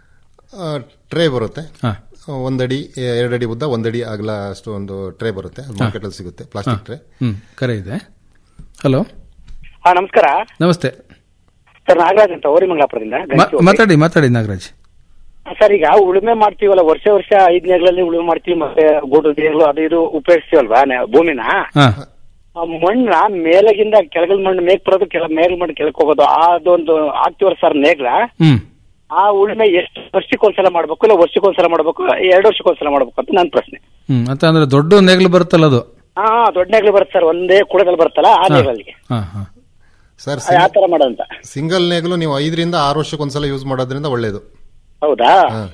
ಟ್ರೇ ಬರುತ್ತೆ ಹಾ. ಒಂದಡಿ ಎರಡಡಿ ಉದ್ದ ಒಂದಡಿ ಅಗಲ ಅಷ್ಟು ಒಂದು ಟ್ರೇ ಬರುತ್ತೆ ಅದು ಮಾರ್ಕೆಟ್ ಅಲ್ಲಿ ಸಿಗುತ್ತೆ ಪ್ಲಾಸ್ಟಿಕ್ ಟ್ರೇ ಹ್ಮ್ ಕರೆ ಇದೆ ಹಲೋ ಹಾ ನಮಸ್ಕಾರ ನಮಸ್ತೆ ಸರ್ ನಾಗರಾಜ್ ಅಂತ ಓರಿಮಂಗ್ಲಾಪುರದಿಂದ ಮಾ- ಮಾತಾಡಿ ಮಾತಾಡಿ ನಾಗರಾಜ್ ಸರ್ ಈಗ ಉಳುಮೆ ಮಾಡ್ತೀವಲ್ಲ ವರ್ಷ ವರ್ಷ ಐದ್ ನೇಗ್ಲಲ್ಲಿ ಉಳುಮೆ ಮಾಡ್ತೀವಿ ಮತ್ತೆ ಗೂಡು ನೇಗ್ಲು ಅದು ಇದು ಉಪಯೋಗಿಸ್ತೀವಲ್ವಾ ನೆ- ಭೂಮಿನ ಹಾ ಆ ಮಣ್ಣ ಮೇಲಗಿಂದ ಕೆಳಗಲ್ ಮಣ್ಣು ಮೇಗ್ ಬರೋದು ಕೆಳ ಮೇಲ್ ಮಣ್ಣು ಕೆಳಕ್ ಹೋಗೋದು ಅದೊಂದು ಆಗ್ತೀವಲ್ಲ ಸರ್ ನೇಗ್ಲ ಹ್ಮ್ ಆ ಉಳುಮೆ ಎಷ್ಟು ವರ್ಷಕ್ಕೊಂದ್ಸಲ ಮಾಡ್ಬೇಕು ಇಲ್ಲ ವರ್ಷಕ್ಕೊಂದ್ಸಲ ಮಾಡ್ಬೇಕು ಎರಡು ವರ್ಷಕ್ಕೊಂದ್ಸಲ ಮಾಡ್ಬೇಕು ಅಂತ ನನ್ನ ಪ್ರಶ್ನೆ ಹ್ಮ್ ಅಂತ ಅಂದ್ರೆ ದೊಡ್ಡ ನೇಗ್ಲು ಬರುತ್ತಲ್ಲ ಅದು ಹಾ ದೊಡ್ಡ ನೇಗ್ಲು ಬರುತ್ತೆ ಸರ್ ಒಂದೇ ಕುಡದಲ್ಲಿ ಬರುತ್ತಲ್ಲ ಆ ಹಾ. ನೇಗ್ಲಲ್ಲಿ ಹಾ ಹಾ ಸರ್ ಯಾವ ತರ ಮಾಡೋದಂತ ಸಿಂಗಲ್ ನೇಗಲು ನೀವು ಐದರಿಂದ ಆರು ವರ್ಷಕ್ಕೊಂದ್ಸಲ ಯೂಸ್ ಮಾಡೋದ್ರಿಂದ ಒಳ್ಳೇದು ಹೌದಾ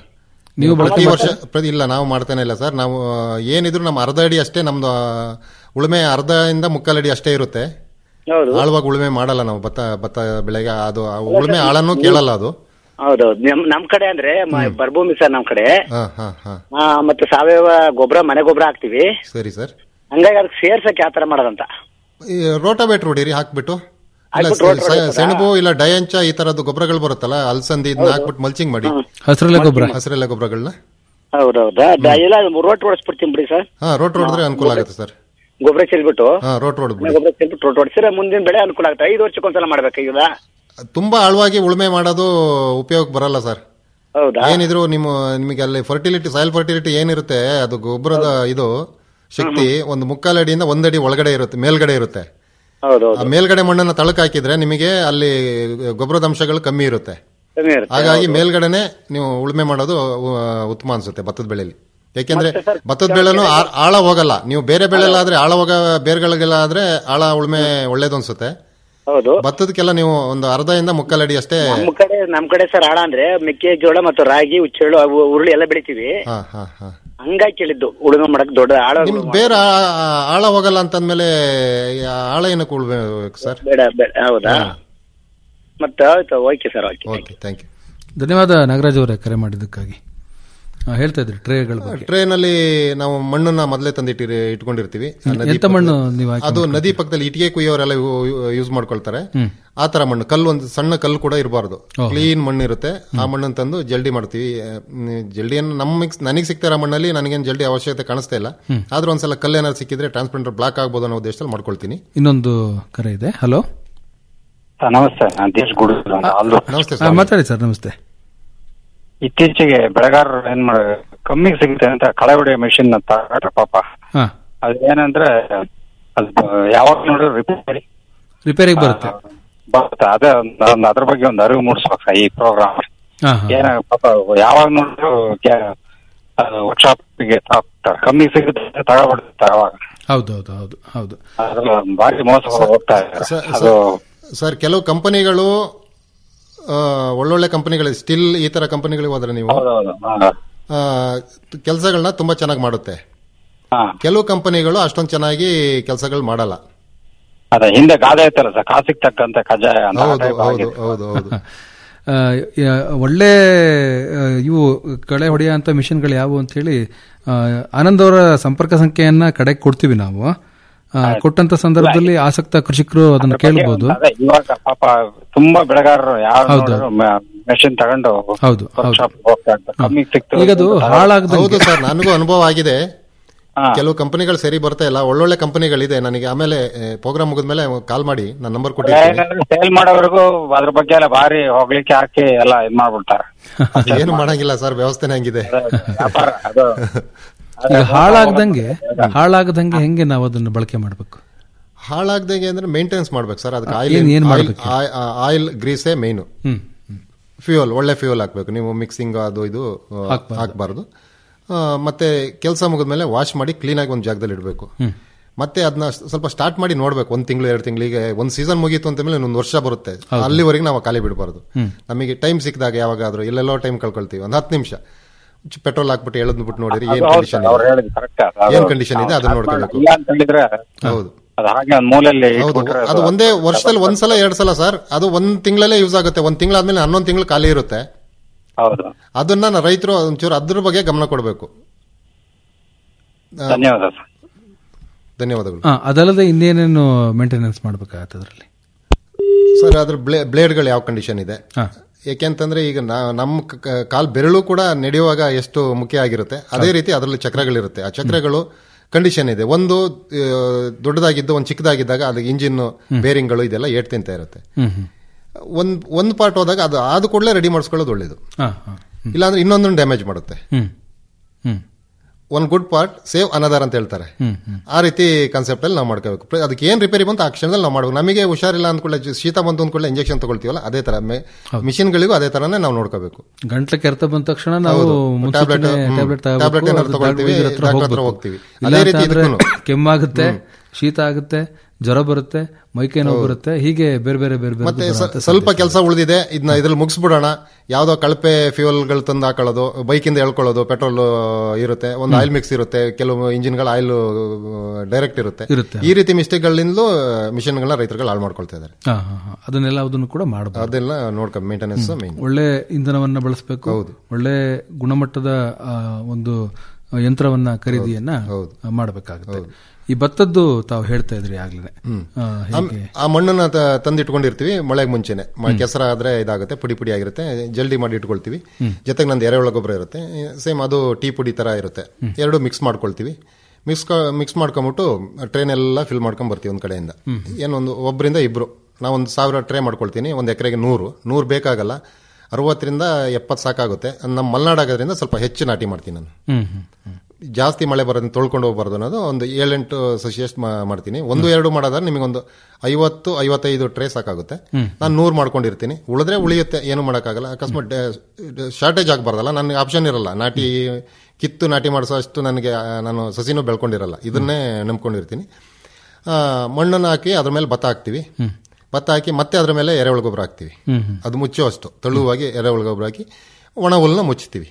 ನೀವು ಪ್ರತಿ ವರ್ಷ ಪ್ರತಿ ಇಲ್ಲ ನಾವು ಮಾಡ್ತಾನೆ ಇಲ್ಲ ಸರ್ ನಾವು ಆ, ಏನಿದ್ರು ನಮ್ಮ ಅರ್ಧ ಅಡಿ ಅಷ್ಟೇ ನಮ್ದು ಆ, ಉಳುಮೆ ಅರ್ಧ ಇಂದ ಮುಕ್ಕಾಲ್ ಅಡಿ ಅಷ್ಟೇ ಇರುತ್ತೆ ಹೌದು ಆಳವಾಗಿ ಉಳುಮೆ ಮಾಡಲ್ಲ ನಾವು ಭತ್ತ ಭತ್ತ ಬೆಳೆಗೆ ಅದು ಆ ಉಳುಮೆ ಆಳನ್ನು ಕೇಳಲ್ಲ ಅದು ಹೌದೌದು ನಮ್ ನಮ್ ಕಡೆ ಅಂದ್ರೆ ಮ- ಬರ್ಭೂಮಿ ಸರ್ ನಮ್ ಕಡೆ ಹಾ ಹಾ ಹಾ ಆ, ಮತ್ತೆ ಸಾವಯವ ಗೊಬ್ಬರ ಮನೆ ಗೊಬ್ಬರ ಹಾಕ್ತಿವಿ ಸರಿ ಸರ್ ಹಂಗಾಗಿ ಅದಕ್ಕೆ ಸೇರ್ಸಕ್ ಯಾವ ತರ ಮಾಡೋದಂತ ಈ ರೋಟಾವೇಟ್ರ್ ಹೊಡೀರಿ ಹಾಕ್ಬಿಟ್ಟು ಇಲ್ಲ ಹಾಕ್ಬಿಟ್ಟು ರೋಟ ಸ- ಹೊಡಿಬೋದಾ? ಸೆಣಬು ಇಲ್ಲ ಡಯಂಚ ಈ ತರದ್ದು ಗೊಬ್ಬರಗಳು ಬರುತ್ತಲ್ಲ ಅಲ್ಸಂದಿ ಇದನ್ನ ಹಾಕ್ಬಿಟ್ಟು ಮಲ್ಚಿಂಗ್ ಮಾಡಿ ಹಸಿರೆಲೆ ಗೊಬ್ಬರ ಹಸಿರೆಲೆ ಗೊಬ್ಬರಗಳನ್ನ ಹೌದೌದಾ ದ- ಎಲ್ಲ ರೋಟ್ ಹೊಡಿಸ್ಬಿಡ್ತೀನಿ ಬಿಡಿ ಸರ್ ಹಾ ರೋಟ್ ಹೊಡೆದ್ರೆ ಅನುಕೂಲ ಆಗುತ್ತೆ ಸರ್ ಗೊಬ್ಬರ ಚೆಲ್ಬಿಟ್ಟು ಹಾ ರೋಟ್ ಹೊಡೆದ್ಬಿಡಿ ಗೊಬ್ಬರ ಚೆಲ್ಬಿಟ್ಟು ರೋಟ್ ಹೊಡಿಸಿದ್ರೆ ಮುಂದಿನ ಬೆಳೆ ಅನುಕೂಲ ಆಗುತ್ತೆ ಐದು ವರ್ಷಕ್ಕೊಂದ್ಸಲ ಮಾಡ್ಬೇಕು ಈಗ ತುಂಬಾ ಆಳವಾಗಿ ಉಳುಮೆ ಮಾಡೋದು ಉಪಯೋಗ ಬರಲ್ಲ ಸರ್ ಹೌದಾ ಏನಿದ್ರು ನಿಮ್ಮ ನಿಮಗೆ ಅಲ್ಲಿ ಫರ್ಟಿಲಿಟಿ ಸಾಯಿಲ್ ಫರ್ಟಿಲಿಟಿ ಏನಿರುತ್ತೆ ಅದು ಗೊಬ್ಬರದ ಇದು ಶಕ್ತಿ ಒಂದು ಮುಕ್ಕಾಲು ಅಡಿಯಿಂದ ಒಂದಡಿ ಒಳಗಡೆ ಇರುತ್ತೆ ಮೇಲ್ಗಡೆ ಇರುತ್ತೆ ಹೌದೌದು ಆ ಮೇಲ್ಗಡೆ ಮಣ್ಣನ್ನ ತಳಕ್ ಹಾಕಿದ್ರೆ ನಿಮಗೆ ಅಲ್ಲಿ ಗೊಬ್ಬರದ ಅಂಶಗಳು ಕಮ್ಮಿ ಇರುತ್ತೆ ಕಮ್ಮಿ ಇರುತ್ತೆ ಹಾಗಾಗಿ ಹೌದು. ಮೇಲ್ಗಡೆನೆ ನೀವು ಉಳುಮೆ ಮಾಡೋದು ಉ- ಉತ್ತಮ ಅನ್ಸುತ್ತೆ ಭತ್ತದ ಬೆಳೆಯಲ್ಲಿ ಯಾಕೆಂದ್ರೆ ಮತ್ತೆ ಸರ್, ಭತ್ತದ ಬೆಳೆನೂ ಆ- ಆಳ ಹೋಗಲ್ಲ ನೀವು ಬೇರೆ ಬೆಳೆಲ್ಲಾದ್ರೆ ಆಳ ಹೋಗ ಬೇರ್ಗಳಿಗೆಲ್ಲ ಆದ್ರೆ ಆಳ ಉಳುಮೆ ಒಳ್ಳೇದು ಅನ್ಸುತ್ತೆ ಹೌದು ಭತ್ತದಕ್ಕೆಲ್ಲ ನೀವು ಒಂದು ಅರ್ಧದಿಂದ ಮುಕ್ಕಾಲ್ ಅಡಿ ಅಷ್ಟೇ ನಮ್ ಕಡೆ ನಮ್ ಕಡೆ ಸರ್ ಆಳ ಅಂದ್ರೆ ಮೆಕ್ಕೆಜೋಳ ಮತ್ತು ರಾಗಿ ಉಚ್ಚೆಳ್ಳು ಅವು ಉರುಳಿ ಎಲ್ಲ ಬೆಳಿತೀವಿ ಹಾ ಹಾ ಹಾ ಹಂಗಾಗಿ ಕೇಳಿದ್ದು ಉಳುಮೆ ಮಾಡಕ್ ದೊಡ್ಡ ಆಳ ನಿಮ್ಗೆ ಬೇರೆ ಆ- ಆ- ಆಳ ಹೋಗಲ್ಲ ಅಂತಂದ್ಮೇಲೆ ಆ ಆಳ ಏನಕ್ಕೆ ಉಳ್ಬೇಕು ಸರ್ ಬೇಡ ಬೇಡ ಹೌದಾ ಮತ್ತೆ ಆಯ್ತು okay sir okay okay thank you ಧನ್ಯವಾದ ನಾಗರಾಜ್ ಅವರೇ ಕರೆ ಮಾಡಿದ್ದಕ್ಕಾಗಿ ಆ, ಹೇಳ್ತಾ ಇದ್ರಿ ಟ್ರೇಗಳ ಬಗ್ಗೆ ಟ್ರೇನಲ್ಲಿ ನಾವು ಮಣ್ಣನ್ನ ಮೊದಲೇ ತಂದಿಟ್ಟಿರಿ ಇಟ್ಕೊಂಡಿರ್ತೀವಿ ಆ ನದಿ ಎಂತ ಮಣ್ಣು ಪಕ್ಕದಲ್ಲಿ- ನೀವು ಆಯ್ಕೆ ಅದು ನದಿ ಪಕ್ಕದಲ್ಲಿ ಇಟ್ಟಿಗೆ ಕುಯ್ಯೋರೆಲ್ಲ ಯೂಸ್ ಮಾಡ್ಕೊಳ್ತಾರೆ ಹ್ಮ್. ಆ ತರ ಮಣ್ಣು ಕಲ್ಲು ಒಂದು ಸಣ್ಣ ಕಲ್ಲು ಕೂಡ ಇರಬಾರ್ದು ಓಹೋ. ಕ್ಲೀನ್ ಮಣ್ಣು ಇರುತ್ತೆ ಆ ಮಣ್ಣನ್ನು ತಂದು ಜಲ್ಡಿ ಮಾಡ್ತೀವಿ ಆ, ಮ್, ಜಲ್ಡಿಯನ್ನು ನಮ್ಮ ನನಗೆ ಸಿಗ್ತಾ ಇರೋ ಮಣ್ಣಲ್ಲಿ ನನಗೇನು ಜಲ್ಡಿ ಅವಶ್ಯಕತೆ ಕಾಣಿಸ್ತಾ ಇಲ್ಲ ಹ್ಮ್. ಆದ್ರೂ ಒಂದ್ಸಲ ಕಲ್ಲು ಏನಾದ್ರು ಸಿಕ್ಕಿದ್ರೆ ಟ್ರಾನ್ಸ್ಪ್ಲಾಂಟರ್ ಬ್ಲಾಕ್ ಆಗ್ಬೋದು ಅನ್ನೋ ಉದ್ದೇಶದಲ್ಲಿ ಮಾಡ್ಕೊಳ್ತೀನಿ ಇನ್ನೊಂದು ಕರೆ ಇದೆ ಹಲೋ ನಮಸ್ತೆ ನಾನು ದೇಶ್ ಗುಡು ಅಲ್ಲೂ ನಮಸ್ತೆ ಆ, ಮಾತಾಡಿ ಸರ್ ನಮಸ್ತೆ ಇತ್ತೀಚೆಗೆ ಬೆಳೆಗಾರರು ಏನ್ ಮಾಡ ಕಮ್ಮಿಗೆ ಸಿಗುತ್ತೆ ಅಂತ ಕಳೆ ಹೊಡೆಯೋ ಮೆಷಿನ್ ತಗೊಂಡ್ರೆ ಪಾಪ ಹಾ ಅದು ಏನಂದ್ರೆ ಅದು ಯಾವಾಗ ನೋಡಿದ್ರು ರಿಪೇರಿ ರಿಪೇರಿಗೆ ಬರುತ್ತೆ ಬರುತ್ತೆ ಅದೇ ಒಂದು ಒಂದು ಅದ್ರ ಬಗ್ಗೆ ಒಂದು ಅರಿವು ಮೂಡಿಸ್ಬೇಕು ಸರ್ ಈ ಪ್ರೋಗ್ರಾಮ್ ಹಾ, ಹಾ. ಏನ ಪಾಪ ಯಾವಾಗ ನೋಡಿದ್ರು ವರ್ಕ್ಶಾಪ್ಗೆ ಕಮ್ಮಿ ಸಿಗುತ್ತೆ ತಗೊಬಿಡ್ತಾರೆ ಅವಾಗ ಹೌದು ಹೌದು ಹೌದು ಹೌದು ಅದ್ರಲ್ಲಿ ಭಾರಿ ಮೋಸ ಹೋಗ್ತಾ ಇದ್ದಾರೆ ಸರ್- ಅದು ಸರ್ ಕೆಲವು ಕಂಪನಿಗಳು ಆ, ಒಳ್ಳೊಳ್ಳೆ ಕಂಪನಿಗಳು ಸ್ಟಿಲ್ ಈ ತರ ಕಂಪನಿಗಳಿಗೆ ಹೋದ್ರೆ ನೀವು ಹೌದೌದು ಹಾ. ಕೆಲಸಗಳನ್ನ ತುಂಬಾ ಚೆನ್ನಾಗಿ ಮಾಡುತ್ತೆ ಕೆಲವು ಕಂಪನಿಗಳು ಅಷ್ಟೊಂದು ಚೆನ್ನಾಗಿ ಕೆಲಸಗಳು ಮಾಡಲ್ಲ ಅದೇ ಹಿಂದೆ ಗಾದೆ ಐತಲ್ಲ ಸರ್ ಕಾಸಿಗೆ ತಕ್ಕಂತೆ ಕಜಾಯ ಅಂತ ಆ ಹೌದು type ಹೌದು ಆಗಿದೆ. ಹೌದು ಹೌದು ಆ, ಯ- ಒಳ್ಳೆ ಆ, ಇವು ಕಳೆ ಹೊಡೆಯುವಂತ ಮಿಷನ್ಗಳು ಯಾವುವು ಅಂತ ಹೇಳಿ ಆ, ಆನಂದ್ ಅವರ ಸಂಪರ್ಕ ಸಂಖ್ಯೆಯನ್ನ ಕಡೆಗೆ ಕೊಡ್ತೀವಿ ನಾವು ಆ, ಕೊಟ್ಟಂತ ಸಂದರ್ಭದಲ್ಲಿ ಆಸಕ್ತ ಕೃಷಿಕರು ಅದನ್ನು ಕೇಳಬಹುದು ಅದೇ ಇವಾಗ ಪಾಪ ತುಂಬಾ ಬೆಳೆಗಾರರು ಯಾರು ಹೌದು. ಮೆಷಿನ್ ತಗೊಂಡು ಹೌದು, ವರ್ಕ್ಶಾಪ್ ಹೋಗ್ತಾ ಇರ್ತಾರೆ ಕಮ್ಮಿ ಸಿಕ್ತು ಈಗ ಅದು ಹಾಳಾಗದಂಗೆ- ಹೌದು ಸರ್ ನನಗೂ ಅನುಭವ ಆಗಿದೆ ಕೆಲವು ಕಂಪನಿಗಳು ಸರಿ ಬರ್ತಾ ಇಲ್ಲ ಒಳ್ಳೊಳ್ಳೆ ಕಂಪನಿಗಳಿದೆ ನನಗೆ ಆಮೇಲೆ ಪ್ರೋಗ್ರಾಮ್ ಮುಗಿದ್ಮೇಲೆ ಕಾಲ್ ಮಾಡಿ ನನ್ನ ನಂಬರ್ ಕೊಟ್ಟಿದ್ದೀನಿ ಸೇಲ್ ಮಾಡೋವರೆಗೂ ಅದ್ರ ಬಗ್ಗೆ ಎಲ್ಲ ಭಾರಿ ಹೊಗಳಿಕೆ ಹಾಕಿ ಎಲ್ಲ ಇದ್ ಮಾಡ್ಬಿಡ್ತಾರೆ ಏನು ಮಾಡಂಗಿಲ್ಲ ಸರ್ ವ್ಯವಸ್ಥೆನೇ ಹಂಗಿದೆ ವ್ಯಾಪಾರ ಅದು ಈಗ ಹಾಳಾಗದಂಗೆ ಹಾಳಾಗದಂಗೆ ಹೆಂಗೆ ನಾವು ಅದನ್ನು ಬಳಕೆ ಮಾಡಬೇಕು ಹಾಳಾಗ್ದಂಗೆ ಅಂದ್ರೆ ಮೇಂಟೆನೆನ್ಸ್ ಮಾಡ್ಬೇಕು ಸರ್ ಅದಕ್ಕೆ ಹಾ, ಆಯಿಲ್ ಏನ್- ಏನ್ ಮಾಡ್ಬೇಕು? ಆಯಿಲ್ ಗ್ರೀಸೇ ಮೇಯ್ನು ಹ್ಮ್ ಫ್ಯೂಯಲ್ ಒಳ್ಳೆ ಫ್ಯೂಯಲ್ ಹಾಕ್ಬೇಕು ನೀವು ಮಿಕ್ಸಿಂಗ್ ಅದು ಇದು ಆ, ಹಾಕ್ಬಾರ್ದು. ಹಾಕ್ಬಾರ್ದು ಆ, ಮತ್ತೆ ಕೆಲಸ ಮುಗಿದ್ಮೇಲೆ ವಾಶ್ ಮಾಡಿ ಕ್ಲೀನಾಗಿ ಒಂದು ಜಾಗದಲ್ಲಿ ಇಡಬೇಕು ಹ್ಮ್. ಮತ್ತೆ ಅದನ್ನ ಸ್ವಲ್ಪ ಸ್ಟಾರ್ಟ್ ಮಾಡಿ ನೋಡ್ಬೇಕು ಒಂದ್ ತಿಂಗಳು ಎರಡು ತಿಂಗಳಿಗೆ ಒಂದ್ ಸೀಸನ್ ಮುಗೀತು ಅಂತ ಮೇಲೆ ಒಂದು ವರ್ಷ ಬರುತ್ತೆ ಹೌದು. ಅಲ್ಲಿವರೆಗೆ ನಾವು ಖಾಲಿ ಬಿಡಬಾರ್ದು ಹ್ಮ್. ನಮಗೆ ಟೈಮ್ ಸಿಕ್ಕಿದಾಗ ಯಾವಾಗಾದ್ರೂ ಎಲ್ಲೆಲ್ಲೋ ಟೈಮ್ ಕಳ್ಕೊಳ್ತೀವಿ ಒಂದು ಹತ್ತು ನಿಮಿಷ ಪೆಟ್ರೋಲ್ ಹಾಕ್ಬಿಟ್ಟು ಎಳೆದ್ಬಿಟ್ಟು ನೋಡಿರಿ ಅದು ಏನ್ ಹೌದು ಕಂಡೀಷನ್ ಸರ್, ಅವ್ರು ಹೇಳಿದ್ correct ಅದು. ಏನ್ ಕಂಡೀಷನ್ ಇದೆ ಅದನ್ನ ನೋಡ್ಕೋಬೇಕು ಇಲ್ಲ ಅಂತ ಹೇಳಿದ್ರೆ ಹೌದು ಅದು ಹಾಗೆ ಒಂದ್ ಮೂಲೆಯಲ್ಲಿ ಹೌದು ಇಟ್ಬಿಟ್ರೆ ಅದು ಒಂದೇ ವರ್ಷದಲ್ಲಿ ಒಂದ್ಸಲ ಎರಡ್ ಸಲ ಸರ್ ಅದು ಒಂದ್ ತಿಂಗಳಲ್ಲೇ ಯೂಸ್ ಆಗುತ್ತೆ ಒಂದ್ ತಿಂಗಳಾದ್ಮೇಲೆ ಹನ್ನೊಂದು ತಿಂಗಳು ಖಾಲಿ ಇರುತ್ತೆ ಹೌದು ಅದನ್ನ ನ- ರೈತರು ಒಂಚೂರು ಅದ್ರ ಬಗ್ಗೆ ಗಮನ ಕೊಡಬೇಕು ಧನ್ಯವಾದ ಸರ್ ಧನ್ಯವಾದಗಳು ಆ, ಅದಲ್ಲದೆ ಇನ್ನೇನೇನು ಮೇಂಟೆನೆನ್ಸ್ ಮಾಡ್ಬೇಕಾಗತ್ತೆ ಅದರಲ್ಲಿ ಸರ್ ಅದ್ರ ಬ್ಲೇ- ಬ್ಲೇಡ್ಗಳು ಯಾವ ಕಂಡೀಷನ್ ಇದೆ ಹಾ. ಯಾಕೆಂತಂದ್ರೆ ಈಗ ನಾ- ನಮ್ಮ ಕ- ಕ- ಕಾಲ್ ಬೆರಳು ಕೂಡ ನಡೆಯುವಾಗ ಎಷ್ಟು ಮುಖ್ಯ ಆಗಿರುತ್ತೆ ಅದೇ ರೀತಿ ಅದರಲ್ಲಿ ಚಕ್ರಗಳಿರುತ್ತೆ ಆ ಚಕ್ರಗಳು ಕಂಡೀಷನ್ ಇದೆ ಒಂದು ಆ, ದೊಡ್ಡದಾಗಿದ್ದು ಒಂದು ಚಿಕ್ಕದಾಗಿದ್ದಾಗ ಅದು ಇಂಜಿನ್ ಬೇರಿಂಗ್ಗಳು ಇದೆಲ್ಲ ಏಟ್ ತಿಂತ ಇರುತ್ತೆ ಹ್ಮ್ ಹ್ಮ್ ಒಂದ್ ಒಂದ್ ಪಾರ್ಟ್ ಹೋದಾಗ ಅದು ಆದ ಕೂಡಲೇ ರೆಡಿ ಮಾಡಿಸ್ಕೊಳ್ಳೋದು ಒಳ್ಳೇದು ಹಾ, ಹಾ. ಇಲ್ಲಾಂದ್ರೆ ಇನ್ನೊಂದನ್ನು ಡ್ಯಾಮೇಜ್ ಮಾಡುತ್ತೆ hmm hmm one good part save another ಅಂತ ಹೇಳ್ತಾರೆ ಹ್ಮ್ ಹ್ಮ್ ಆ ರೀತಿ ಕಾನ್ಸೆಪ್ಟ್ ಅಲ್ಲಿ ನಾವು ಮಾಡ್ಕೋಬೇಕು ಪ್ರ- ಅದಕ್ಕೆ ಏನ್ ರಿಪೇರಿ ಬಂತು ಆ ಕ್ಷಣದಲ್ಲಿ ನಾವು ಮಾಡ್ಬೇಕು ನಮಗೆ ಹುಷಾರಿಲ್ಲ ಅಂದ್ಕೊಳ್ಳೆ ಶೀತ ಬಂತು ಅಂದ್ಕೊಳ್ಳೆ ಇಂಜೆಕ್ಷನ್ ತಗೊಳ್ತೀವಲ್ಲ ಅದೇ ತರ ಮಿಷಿನ್ಗಳಿಗೂ ಅದೇ ತರನೇ ನಾವು ನೋಡ್ಕೋಬೇಕು ಗಂಟ್ಲ ಕೆರೆತ ಬಂದ ತಕ್ಷಣ ನಾವು ಹೌದು. ಮುನ್ಸೂಚನೆ Tablet, ಹ್ಮ್. ಟ್ಯಾಬ್ಲೆಟ್ Tablet ಏನಾದ್ರು ತಗೊಳ್ತೀವಿ, doctor ಹತ್ರ ಹೋಗ್ತೀವಿ. ಅದೇ ರೀತಿ ಇದಕ್ಕೂನು. ಕೆಮ್ಮಾಗುತ್ತೆ ಶೀತ ಆಗುತ್ತೆ ಜ್ವರ ಬರುತ್ತೆ ಮೈಕೈ ನೋವು ಬರುತ್ತೆ ಹೀಗೆ ಬೇರೆ ಬೇರೆ ಬೇರೆ ಬೇರೆ ಮತ್ತೆ ಸ- ಬರುತ್ತೆ ಸ್ವಲ್ಪ ಕೆಲಸ ಉಳಿದಿದೆ ಇದನ್ನ ಇದ್ರಲ್ಲಿ ಮುಗಿಸ್ಬಿಡೋಣ ಯಾವ್ದೋ ಕಳಪೆ ಫ್ಯೂಯಲ್ಗಳು ತಂದು ಹಾಕೊಳ್ಳೋದು ಬೈಕಿಂದ ಎಳ್ಕೊಳ್ಳೋದು ಪೆಟ್ರೋಲ್ ಇರುತ್ತೆ ಒಂದು ಆಯಿಲ್ ಮಿಕ್ಸ್ ಇರುತ್ತೆ ಕೆಲವು ಇಂಜಿನ್ಗಳ ಆಯಿಲ್ ಡೈರೆಕ್ಟ್ ಇರುತ್ತೆ ಇರುತ್ತೆ. ಈ ರೀತಿ ಮಿಸ್ಟೇಕ್ಗಳಿಂದಲೂ ಮಿಷನ್ಗಳನ್ನ ರೈತರುಗಳು ಹಾಳು ಮಾಡ್ಕೊಳ್ತಾ ಇದ್ದಾರೆ ಹಾ, ಹಾ, ಹಾ. ಅದನ್ನೆಲ್ಲ ಅದನ್ನು ಕೂಡ ಮಾಡಬಹುದು ಅದೆಲ್ಲ ನೋಡ್ಕೊ ಮೇಂಟೆನೆನ್ಸ್ ಮೇನ್ ಒಳ್ಳೆ ಇಂಧನವನ್ನ ಬಳಸಬೇಕು ಒಳ್ಳೆ ಗುಣಮಟ್ಟದ ಆ, ಒಂದು ಯಂತ್ರವನ್ನ ಖರೀದಿಯನ್ನ ಮಾಡಬೇಕಾಗುತ್ತೆ ಈ ಭತ್ತದ್ದು ತಾವು ಹೇಳ್ತಾ ಇದ್ರಿ ಆಗ್ಲೇ ಆ, ಹೇಗೆ ಆ ಮಣ್ಣನ್ನ ತ- ತಂದಿಟ್ಕೊಂಡಿರ್ತೀವಿ ಮಳೆಗೆ ಮುಂಚೆನೆ ಮ- ಕೆಸರ ಆದ್ರೆ ಇದಾಗುತ್ತೆ ಪುಡಿ ಪುಡಿ ಆಗಿರುತ್ತೆ ಜಲ್ದಿ ಮಾಡಿ ಇಟ್ಕೊಳ್ತೀವಿ ಜೊತೆಗೆ ನಂದು ಎರೆಹುಳ ಗೊಬ್ಬರ ಇರುತ್ತೆ ಸೇಮ್ ಅದು ಟೀ ಪುಡಿ ತರ ಇರುತ್ತೆ ಎರಡು ಮಿಕ್ಸ್ ಮಾಡ್ಕೊಳ್ತೀವಿ ಮಿಕ್ಸ್ ಮಿಕ್ಸ್ ಮಾಡ್ಕೊಂಬಿಟ್ಟು ಟ್ರೈನ್ ಎಲ್ಲ ಫಿಲ್ ಮಾಡ್ಕೊಂಡ್ ಬರ್ತೀವಿ ಒಂದ್ ಕಡೆಯಿಂದ ಏನೊಂದು ಒಬ್ಬರಿಂದ ಇಬ್ರು ನಾವೊಂದು ಸಾವಿರ ಟ್ರೇ ಮಾಡ್ಕೊಳ್ತೀನಿ ಒಂದು ಎಕರೆಗೆ ನೂರು ನೂರು ಬೇಕಾಗಲ್ಲ ಅರವತ್ತರಿಂದ ಎಪ್ಪತ್ತು ಸಾಕಾಗುತ್ತೆ ನಮ್ಮ ಮಲೆನಾಡು ಆಗೋದ್ರಿಂದ ಸ್ವಲ್ಪ ಹೆಚ್ಚು ನಾಟಿ ಮಾಡ್ತೀನಿ ನಾನು ಹ್ಮ್ ಹ್ಮ್ ಹ್ಮ್. ಜಾಸ್ತಿ ಮಳೆ ಬರೋದನ್ನ ತೊಳ್ಕೊಂಡು ಹೋಗ್ಬಾರ್ದು ಅನ್ನೋದು ಒಂದು ಏಳೆಂಟು ಸಸಿಯಷ್ಟು ಮಾಡ್ತೀನಿ ಒಂದು ಎರಡು ಮಾಡೋದಾದ್ರೆ ನಿಮಗೊಂದು ಐವತ್ತು ಐವತ್ತೈದು ಟ್ರೇ ಸಾಕಾಗುತ್ತೆ ನಾನು ನೂರು ಮಾಡ್ಕೊಂಡಿರ್ತೀನಿ ಉಳಿದ್ರೆ ಉಳಿಯುತ್ತೆ ಏನು ಮಾಡೋಕ್ಕಾಗಲ್ಲ ಅಕಸ್ಮಾತ್ ಶಾರ್ಟೇಜ್ ಆಗಬಾರ್ದಲ್ಲ ನನಗೆ ಆಪ್ಷನ್ ಇರಲ್ಲ ನಾಟಿ ಕಿತ್ತು ನಾಟಿ ಮಾಡಿಸೋ ಅಷ್ಟು ನನಗೆ ಆ, ನಾನು ಸಸಿನೂ ಬೆಳ್ಕೊಂಡಿರಲ್ಲ ಇದನ್ನೇ ನಂಬ್ಕೊಂಡಿರ್ತೀನಿ ಆ, ಮಣ್ಣನ್ನು ಹಾಕಿ ಅದ್ರ ಮೇಲೆ ಭತ್ತ ಹಾಕ್ತೀವಿ ಭತ್ತ ಹಾಕಿ ಮತ್ತೆ ಅದ್ರ ಮೇಲೆ ಎರೆಹುಳ ಗೊಬ್ಬರ ಹಾಕ್ತೀವಿ ಹ್ಮ್ ಹ್ಮ್. ಅದು ಮುಚ್ಚೋ ಅಷ್ಟು ತೆಳುವಾಗಿ ಎರೆಹುಳ ಗೊಬ್ಬರ ಹಾಕಿ ಒಣ ಹುಲ್ಲನ್ನ ಮುಚ್ತೀವಿ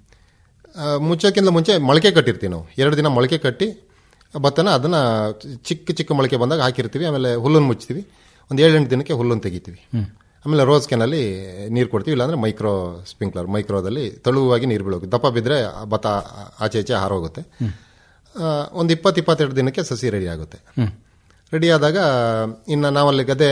ಆ, ಮುಚ್ಚೋಕ್ಕಿಂತ ಮುಂಚೆ ಮೊಳಕೆ ಕಟ್ಟಿರ್ತೀವಿ ನಾವು ಎರಡು ದಿನ ಮೊಳಕೆ ಕಟ್ಟಿ ಭತ್ತನ ಅದನ್ನ ಚಿಕ್ಕ ಚಿಕ್ಕ ಮೊಳಕೆ ಬಂದಾಗ ಹಾಕಿರ್ತೀವಿ ಆಮೇಲೆ ಹುಲ್ಲನ್ನು ಮುಚ್ತೀವಿ ಒಂದು ಏಳೆಂಟು ದಿನಕ್ಕೆ ಹುಲ್ಲನ್ನು ತೆಗಿತೀವಿ ಆಮೇಲೆ ರೋಸ್ ಕೆನಲ್ಲಿ ನೀರು ಕೊಡ್ತೀವಿ ಇಲ್ಲಾಂದ್ರೆ ಮೈಕ್ರೋ ಸ್ಪ್ರಿಂಕ್ಲರ್ ಮೈಕ್ರೋದಲ್ಲಿ ತೆಳುವಾಗಿ ನೀರು ಬೀಳೋದು ದಪ್ಪ ಬಿದ್ದರೆ ಭತ್ತ ಆಚೆ ಈಚೆ ಹಾರೋಗುತ್ತೆ ಆ, ಒಂದು ಇಪ್ಪತ್ತು ಇಪ್ಪತ್ತೆರಡು ದಿನಕ್ಕೆ ಸಸಿ ರೆಡಿ ಆಗುತ್ತೆ ರೆಡಿ ಆದಾಗ ಇನ್ನು ನಾವಲ್ಲಿ ಗದ್ದೆ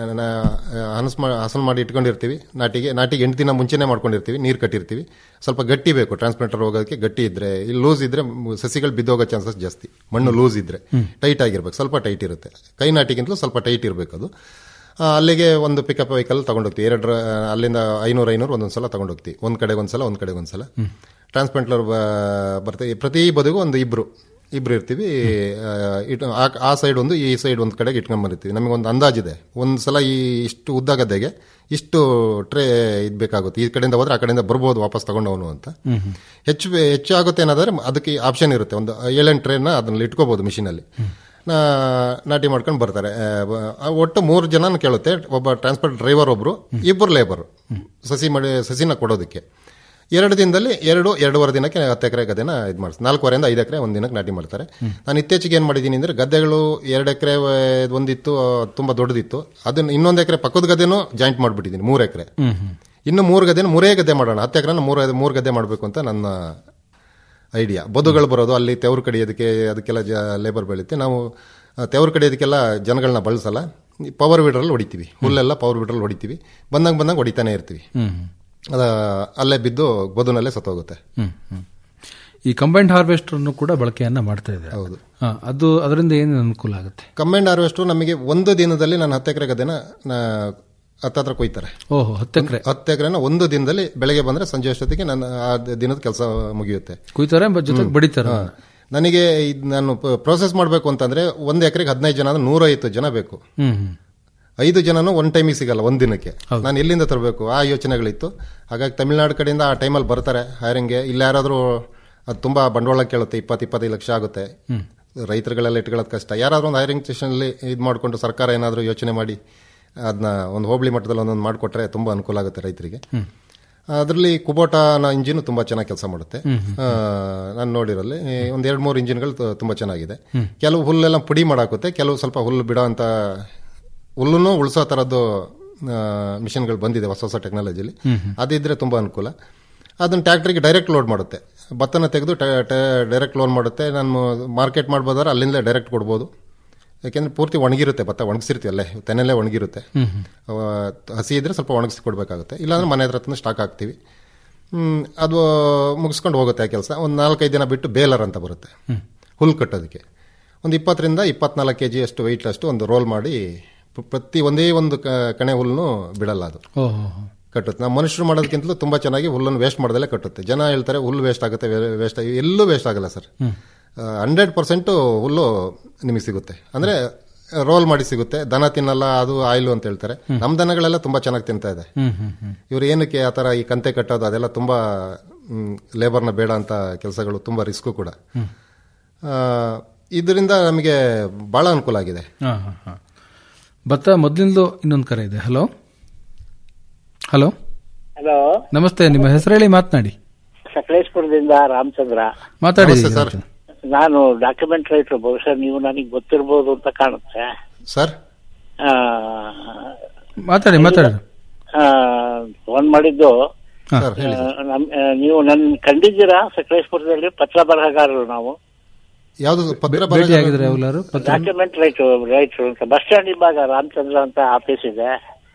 ಹನಸ್ ಹಸನ್ ಮಾಡಿ ಇಟ್ಕೊಂಡಿರ್ತೀವಿ ನಾಟಿಗೆ ನಾಟಿಗೆ ಎಂಟು ದಿನ ಮುಂಚೆನೇ ಮಾಡ್ಕೊಂಡಿರ್ತೀವಿ ನೀರು ಕಟ್ಟಿರ್ತೀವಿ ಸ್ವಲ್ಪ ಗಟ್ಟಿ ಬೇಕು ಟ್ರಾನ್ಸ್ಪ್ಲಾಂಟರ್ ಹೋಗೋದಕ್ಕೆ ಗಟ್ಟಿ ಇದ್ರೆ ಇಲ್ಲಿ ಲೂಸ್ ಇದ್ರೆ ಮ್- ಸಸಿಗಳು ಬಿದ್ದೋಗೋ ಚಾನ್ಸಸ್ ಜಾಸ್ತಿ ಮಣ್ಣು ಲೂಸ್ ಇದ್ರೆ ಟೈಟ್ ಆಗಿರ್ಬೇಕು ಸ್ವಲ್ಪ ಟೈಟ್ ಇರುತ್ತೆ ಕೈ ನಾಟಿಗಿಂತಲೂ ಸ್ವಲ್ಪ ಟೈಟ್ ಇರಬೇಕು ಅದು ಆ, ಅಲ್ಲಿಗೆ ಒಂದು ಪಿಕಪ್ ವೆಹಿಕಲ್ ತಗೊಂಡೋಗ್ತೀವಿ ಎರಡು ಅಲ್ಲಿಂದ ಐನೂರು ಐನೂರು ಒಂದೊಂದು ಸಲ ತಗೊಂಡೋಗ್ತೀವಿ ಒಂದು ಕಡೆಗೆ ಒಂದ್ಸಲ ಒಂದು ಕಡೆಗೆ ಒಂದ್ಸಲ ಟ್ರಾನ್ಸ್ಪ್ಲಾಂಟ್ಲರ್ ಬರ್ತದೆ ಪ್ರತಿ ಬದಿಗೂ ಒಂದು ಇಬ್ರು ಇಬ್ರು ಇರ್ತೀವಿ ಆ, ಇಟ್- ಆ- ಆ ಸೈಡ್ ಒಂದು ಈ ಸೈಡ್ ಒಂದು ಕಡೆಗೆ ಇಟ್ಕೊಂಡ್ ಬಂದಿರ್ತೀವಿ ನಮಗೆ ಒಂದು ಅಂದಾಜಿದೆ ಒಂದು ಸಲ ಈ ಇಷ್ಟು ಉದ್ದ ಗದ್ದೆಗೆ ಇಷ್ಟು ಟ್ರೇ ಇದ್ ಬೇಕಾಗುತ್ತೆ ಈ ಕಡೆಯಿಂದ ಹೋದ್ರೆ ಆ ಕಡೆಯಿಂದ ಬರ್ಬೋದು ವಾಪಸ್ ತಗೊಂಡವನು ಅಂತ ಹೆಚ್ಚು ಬೆ- ಹೆಚ್ಚು ಆಗುತ್ತೆ ಏನಾದ್ರೆ ಅದಕ್ಕೆ ಆಪ್ಷನ್ ಇರುತ್ತೆ ಒಂದು ಏಳೆಂಟು ಟ್ರೇನ ಅದನ್ನ ಇಟ್ಕೋಬಹುದು ಮಿಷಿನಲ್ಲಿ ನಾಟಿ ಮಾಡ್ಕೊಂಡು ಬರ್ತಾರೆ ಆ, ಬ- ಆ, ಒಟ್ಟು ಮೂರು ಜನ ಕೇಳುತ್ತೆ ಒಬ್ಬ ಟ್ರಾನ್ಸ್ಪೋರ್ಟ್ ಡ್ರೈವರ್ ಒಬ್ರು ಇಬ್ಬರು ಲೇಬರ್ ಸಸಿ ಮಾಡಿ ಸಸಿನ ಕೊಡೋದಕ್ಕೆ ಎರಡು ದಿನದಲ್ಲಿ ಎರಡು ಎರಡೂವರೆ ದಿನಕ್ಕೆ ಹತ್ತು ಎಕರೆ ಗದ್ದೆನ ಇದು ಮಾಡ್ತಾರೆ ನಾಲ್ಕೂವರೆಯಿಂದ ಐದು ಎಕರೆ ಒಂದು ದಿನಕ್ಕೆ ನಾಟಿ ಮಾಡ್ತಾರೆ ನಾನು ಇತ್ತೀಚೆಗೆ ಏನು ಮಾಡಿದ್ದೀನಿ ಅಂದ್ರೆ ಗದ್ದೆಗಳು ಎರಡು ಎಕರೆ ಒಂದಿತ್ತು ಆ, ತುಂಬಾ ದೊಡ್ಡದಿತ್ತು ಅದನ್ನ ಇನ್ನೊಂದು ಎಕರೆ ಪಕ್ಕದ ಗದ್ದೆನೂ ಜಾಯಿಂಟ್ ಮಾಡಿಬಿಟ್ಟಿದ್ದೀನಿ ಮೂರು ಎಕರೆ ಇನ್ನು ಮೂರು ಗದ್ದೆನ ಮೂರೇ ಗದ್ದೆ ಮಾಡೋಣ ಹತ್ತು ಎಕರೆನ ಮೂರು ಮೂರು ಗದ್ದೆ ಮಾಡಬೇಕು ಅಂತ ನನ್ನ ಐಡಿಯಾ ಬದುಗಳು ಬರೋದು ಅಲ್ಲಿ ತೆವ್ರು ಕಡಿಯೋದಕ್ಕೆ ಅದಕ್ಕೆಲ್ಲ ಜ ಲೇಬರ್ ಬೆಳೀತೆ ನಾವು ಆ, ತೆವ್ರು ಕಡಿಯೋದಕ್ಕೆಲ್ಲ ಜನಗಳನ್ನ ಬಳಸಲ್ಲ ಪವರ್ ವೀಡ್ರಲ್ಲಿ ಹೊಡಿತೀವಿ ಹುಲ್ಲೆಲ್ಲ ಪವರ್ ವೀಡ್ರಲ್ಲಿ ಹೊಡಿತೀವಿ ಬಂದಂಗೆ ಬಂದಂಗೆ ಹೊಡಿತಾನೆ ಇರ್ತೀವಿ ಅದ ಅಲ್ಲೇ ಬಿದ್ದು ಬದುನಲ್ಲೇ ಸತ್ತೋಗುತ್ತೆ ಹ್ಮ್, ಹ್ಮ್. ಈ ಕಂಬೈಂಡ್ ಹಾರ್ವೆಸ್ಟರ್ ಕೂಡ ಬಳಕೆಯನ್ನ ಮಾಡ್ತಾ ಇದೆ ಹೌದು ಅದು ಅದರಿಂದ ಏನು ಅನುಕೂಲ ಆಗುತ್ತೆ ಕಂಬೈಂಡ್ ಹಾರ್ವೆಸ್ಟರ್ ನಮಗೆ ಒಂದು ದಿನದಲ್ಲಿ ನಾನು ಹತ್ತು ಎಕರೆ ಗದ್ದೆನ ನಾ- ಹತ್ತತ್ರ ಕೊಯ್ತಾರೆ ಓಹೋ ಹತ್ತು ಎಕರೆ ಹತ್ತು ಎಕರೆನ ಒಂದು ದಿನದಲ್ಲಿ ಬೆಳಗ್ಗೆ ಬಂದ್ರೆ ಸಂಜೆ ಅಷ್ಟೊತ್ತಿಗೆ ನನ್ನ ಆ ದಿನದ ಕೆಲಸ ಮುಗಿಯುತ್ತೆ ಕುಯ್ತಾರೆ ಬ- ಜೊತೆಗೆ ಬಡಿತಾರೆ ಹಾ. ನನಗೆ ಇದ್ ನಾನು ಪ್ರೋಸೆಸ್ ಮಾಡಬೇಕು ಅಂತಂದ್ರೆ ಒಂದು ಎಕರೆಗೆ ಹದಿನೈದು ಜನ ಅಂದ್ರೆ ನೂರೈವತ್ತು ಜನ ಬೇಕು ಹ್ಮ್ ಹ್ಮ್ ಐದು ಜನನು ಒನ್ ಟೈಮಿಗೆ ಸಿಗಲ್ಲ ಒಂದ್ ದಿನಕ್ಕೆ ನಾನು ಎಲ್ಲಿಂದ ತರಬೇಕು ಆ ಯೋಚನೆಗಳಿತ್ತು ಹಾಗಾಗಿ ತಮಿಳ್ನಾಡು ಕಡೆಯಿಂದ ಆ ಟೈಮಲ್ಲಿ ಬರ್ತಾರೆ ಹೈರಿಂಗ್ಗೆ ಇಲ್ಲ ಯಾರಾದರೂ ಅದು ತುಂಬಾ ಬಂಡವಾಳ ಕೇಳುತ್ತೆ ಇಪ್ಪತ್ತು ಇಪ್ಪತ್ತೈದು ಲಕ್ಷ ಆಗುತ್ತೆ ಹ್ಮ್. ರೈತರುಗಳೆಲ್ಲ ಇಟ್ಕೊಳ್ಳೋದು ಕಷ್ಟ ಯಾರಾದ್ರೂ ಒಂದು ಹೈರಿಂಗ್ ಸ್ಟೇಷನಲ್ಲಿ ಇದು ಮಾಡಿಕೊಂಡು ಸರ್ಕಾರ ಏನಾದರೂ ಯೋಚನೆ ಮಾಡಿ ಅದನ್ನ ಒಂದು ಹೋಬಳಿ ಮಟ್ಟದಲ್ಲಿ ಒಂದೊಂದು ಮಾಡಿಕೊಟ್ರೆ ತುಂಬಾ ಅನುಕೂಲ ಆಗುತ್ತೆ ರೈತರಿಗೆ ಹ್ಮ್. ಅದರಲ್ಲಿ ಕುಬೋಟಾನ ಇಂಜಿನ್ ತುಂಬಾ ಚೆನ್ನಾಗಿ ಕೆಲಸ ಮಾಡುತ್ತೆ ಹ್ಮ್, ನಾನು ನೋಡಿರಲ್ಲಿ ಒಂದ್ ಎರಡು ಮೂರು ಇಂಜಿನ್ಗಳು ತು- ತುಂಬಾ ಚೆನ್ನಾಗಿದೆ ಹ್ಮ್. ಕೆಲವು ಹುಲ್ಲೆಲ್ಲ ಪುಡಿ ಮಾಡಾಕುತ್ತೆ ಕೆಲವು ಸ್ವಲ್ಪ ಹುಲ್ಲು ಬಿಡೋ ಅಂತ ಹುಲ್ಲನ್ನು ಉಳಿಸೋ ಥರದ್ದು ಮಿಷನ್ಗಳು ಬಂದಿದೆ ಹೊಸ ಹೊಸ ಟೆಕ್ನಾಲಜಿಲಿ ಹ್ಮ್, ಹ್ಮ್. ಅದಿದ್ರೆ ತುಂಬಾ ಅನುಕೂಲ ಅದನ್ನ ಟ್ಯಾಕ್ಟ್ರಿಗೆ ಡೈರೆಕ್ಟ್ ಲೋಡ್ ಮಾಡುತ್ತೆ ಭತ್ತನ ತೆಗೆದು ಡೈರೆಕ್ಟ್ ಲೋಡ್ ಮಾಡುತ್ತೆ ನಾನು ಮಾರ್ಕೆಟ್ ಮಾಡ್ಬೋದಾದ್ರೆ ಅಲ್ಲಿಂದ ಡೈರೆಕ್ಟ್ ಕೊಡ್ಬೋದು ಯಾಕೆಂದ್ರೆ ಪೂರ್ತಿ ಒಣಗಿರುತ್ತೆ ಭತ್ತ ಒಣಗಿಸಿರ್ತೀವಿ ಅಲ್ಲೇ ತೆನೆಲ್ಲೇ ಒಣಗಿರುತ್ತೆ ಹ್ಮ್, ಹ್ಮ್. ಅವ ಹಸಿ ಇದ್ರೆ ಸ್ವಲ್ಪ ಒಣಗಿಸಿ ಕೊಡಬೇಕಾಗುತ್ತೆ ಇಲ್ಲಾಂದ್ರೆ ಮನೆ ಹತ್ರ ತಂದು ಸ್ಟಾಕ್ ಹಾಕ್ತೀವಿ ಹ್ಮ್, ಅದು ಮುಗಿಸ್ಕೊಂಡು ಹೋಗುತ್ತೆ ಆ ಕೆಲಸ ಒಂದು ನಾಲ್ಕೈದು ದಿನ ಬಿಟ್ಟು ಬೇಲರ್ ಅಂತ ಬರುತ್ತೆ ಹ್ಮ್. ಹುಲ್ ಕಟ್ಟೋದಕ್ಕೆ ಒಂದು ಇಪ್ಪತ್ತರಿಂದ ಇಪ್ಪತ್ನಾಲ್ಕು ಕೆ ಜಿ ಅಷ್ಟು ವೆಯ್ಟ್ ಅಷ್ಟು ಒಂದು ರೋಲ್ ಮಾಡಿ ಪ್ರ- ಪ್ರತಿ ಒಂದೇ ಒಂದು ಕ- ಕಣೆ ಹುಲ್ಲನ್ನು ಬಿಡಲ್ಲ ಅದು ಓಹೋ ಕಟ್ಟುತ್ತೆ ನಾವು ಮನುಷ್ಯರು ಮಾಡೋದಕ್ಕಿಂತಲೂ ತುಂಬಾ ಚೆನ್ನಾಗಿ ಹುಲ್ಲನ್ನು ವೇಸ್ಟ್ ಮಾಡ್ದಲ್ಲೇ ಕಟ್ಟುತ್ತೆ ಜನ ಹೇಳ್ತಾರೆ ಹುಲ್ಲು ವೇಸ್ಟ್ ಆಗುತ್ತೆ ವೇಸ್ಟ್ ಎಲ್ಲೂ ವೇಸ್ಟ್ ಆಗಲ್ಲ ಸರ್ ಹ್ಮ್. ಹಂಡ್ರೆಡ್ ಪರ್ಸೆಂಟ್ ಹುಲ್ಲು ನಿಮಗೆ ಸಿಗುತ್ತೆ ಅಂದ್ರೆ ರೋಲ್ ಮಾಡಿ ಸಿಗುತ್ತೆ ದನ ತಿನ್ನಲ್ಲ ಅದು ಆಯಿಲು ಅಂತ ಹೇಳ್ತಾರೆ ನಮ್ಮ ದನಗಳೆಲ್ಲ ತುಂಬಾ ಚೆನ್ನಾಗಿ ತಿಂತಾ ಇದೆ ಹ್ಮ್ ಹ್ಮ್ ಹ್ಮ್ ಇವ್ರು ಏನಕ್ಕೆ ಆ ಥರ ಈ ಕಂತೆ ಕಟ್ಟೋದು ಅದೆಲ್ಲ ತುಂಬಾ ಲೇಬರ್ನ ಬೇಡ ಅಂತ ಕೆಲಸಗಳು ತುಂಬಾ ರಿಸ್ಕು ಕೂಡ ಹ್ಮ್. ಆ, ಇದರಿಂದ ನಮಗೆ ಬಹಳ ಅನುಕೂಲ ಆಗಿದೆ ಹಾ, ಹಾ, ಹಾ. ಭತ್ತ ಮೊದಲಿಂದಲೂ ಇನ್ನೊಂದು ಕರೆ ಇದೆ ಹಲೋ ಹಲೋ ಹಲೋ ನಮಸ್ತೆ ನಿಮ್ಮ ಹೆಸರು ಹೇಳಿ ಮಾತನಾಡಿ ಸಕಲೇಶ್ಪುರದಿಂದ ರಾಮಚಂದ್ರ ಮಾತಾಡಿ ನಮಸ್ತೆ ಸರ್. ನಾನು ಡಾಕ್ಯುಮೆಂಟ್ ರೈಟರ್ ಬಹುಶಃ ನೀವು ನನಗೆ ಗೊತ್ತಿರ್ಬೋದು ಅಂತ ಕಾಣುತ್ತೆ ಸರ್ ಆ, ಮಾತಾಡಿ ಮಾತಾಡಿ ಆ, ಫೋನ್ ಮಾಡಿದ್ದು ಹಾ. ಸರ್ ಹೇಳಿ ಸರ್. ಆ, ನಮ್- ಆ, ನೀವು ನನ್ನ ಕಂಡಿದ್ದೀರಾ ಸಕಲೇಶ್ಪುರದಲ್ಲಿ ಪತ್ರ ಬರಹಗಾರರು ನಾವು ಯಾವುದು ಪತ್ರ ಭೇಟಿ ಆಗಿದ್ರೆ ಯಾವಾಗಲಾರು ಪತ್ರ ಡಾಕ್ಯುಮೆಂಟ್ ರೈಟರ್ ರೈಟರ್ ಅಂತ ಬಸ್ ಸ್ಟ್ಯಾಂಡ್ ಹಿಂಭಾಗ ರಾಮಚಂದ್ರ ಅಂತ ಆಫೀಸ್ ಇದೆ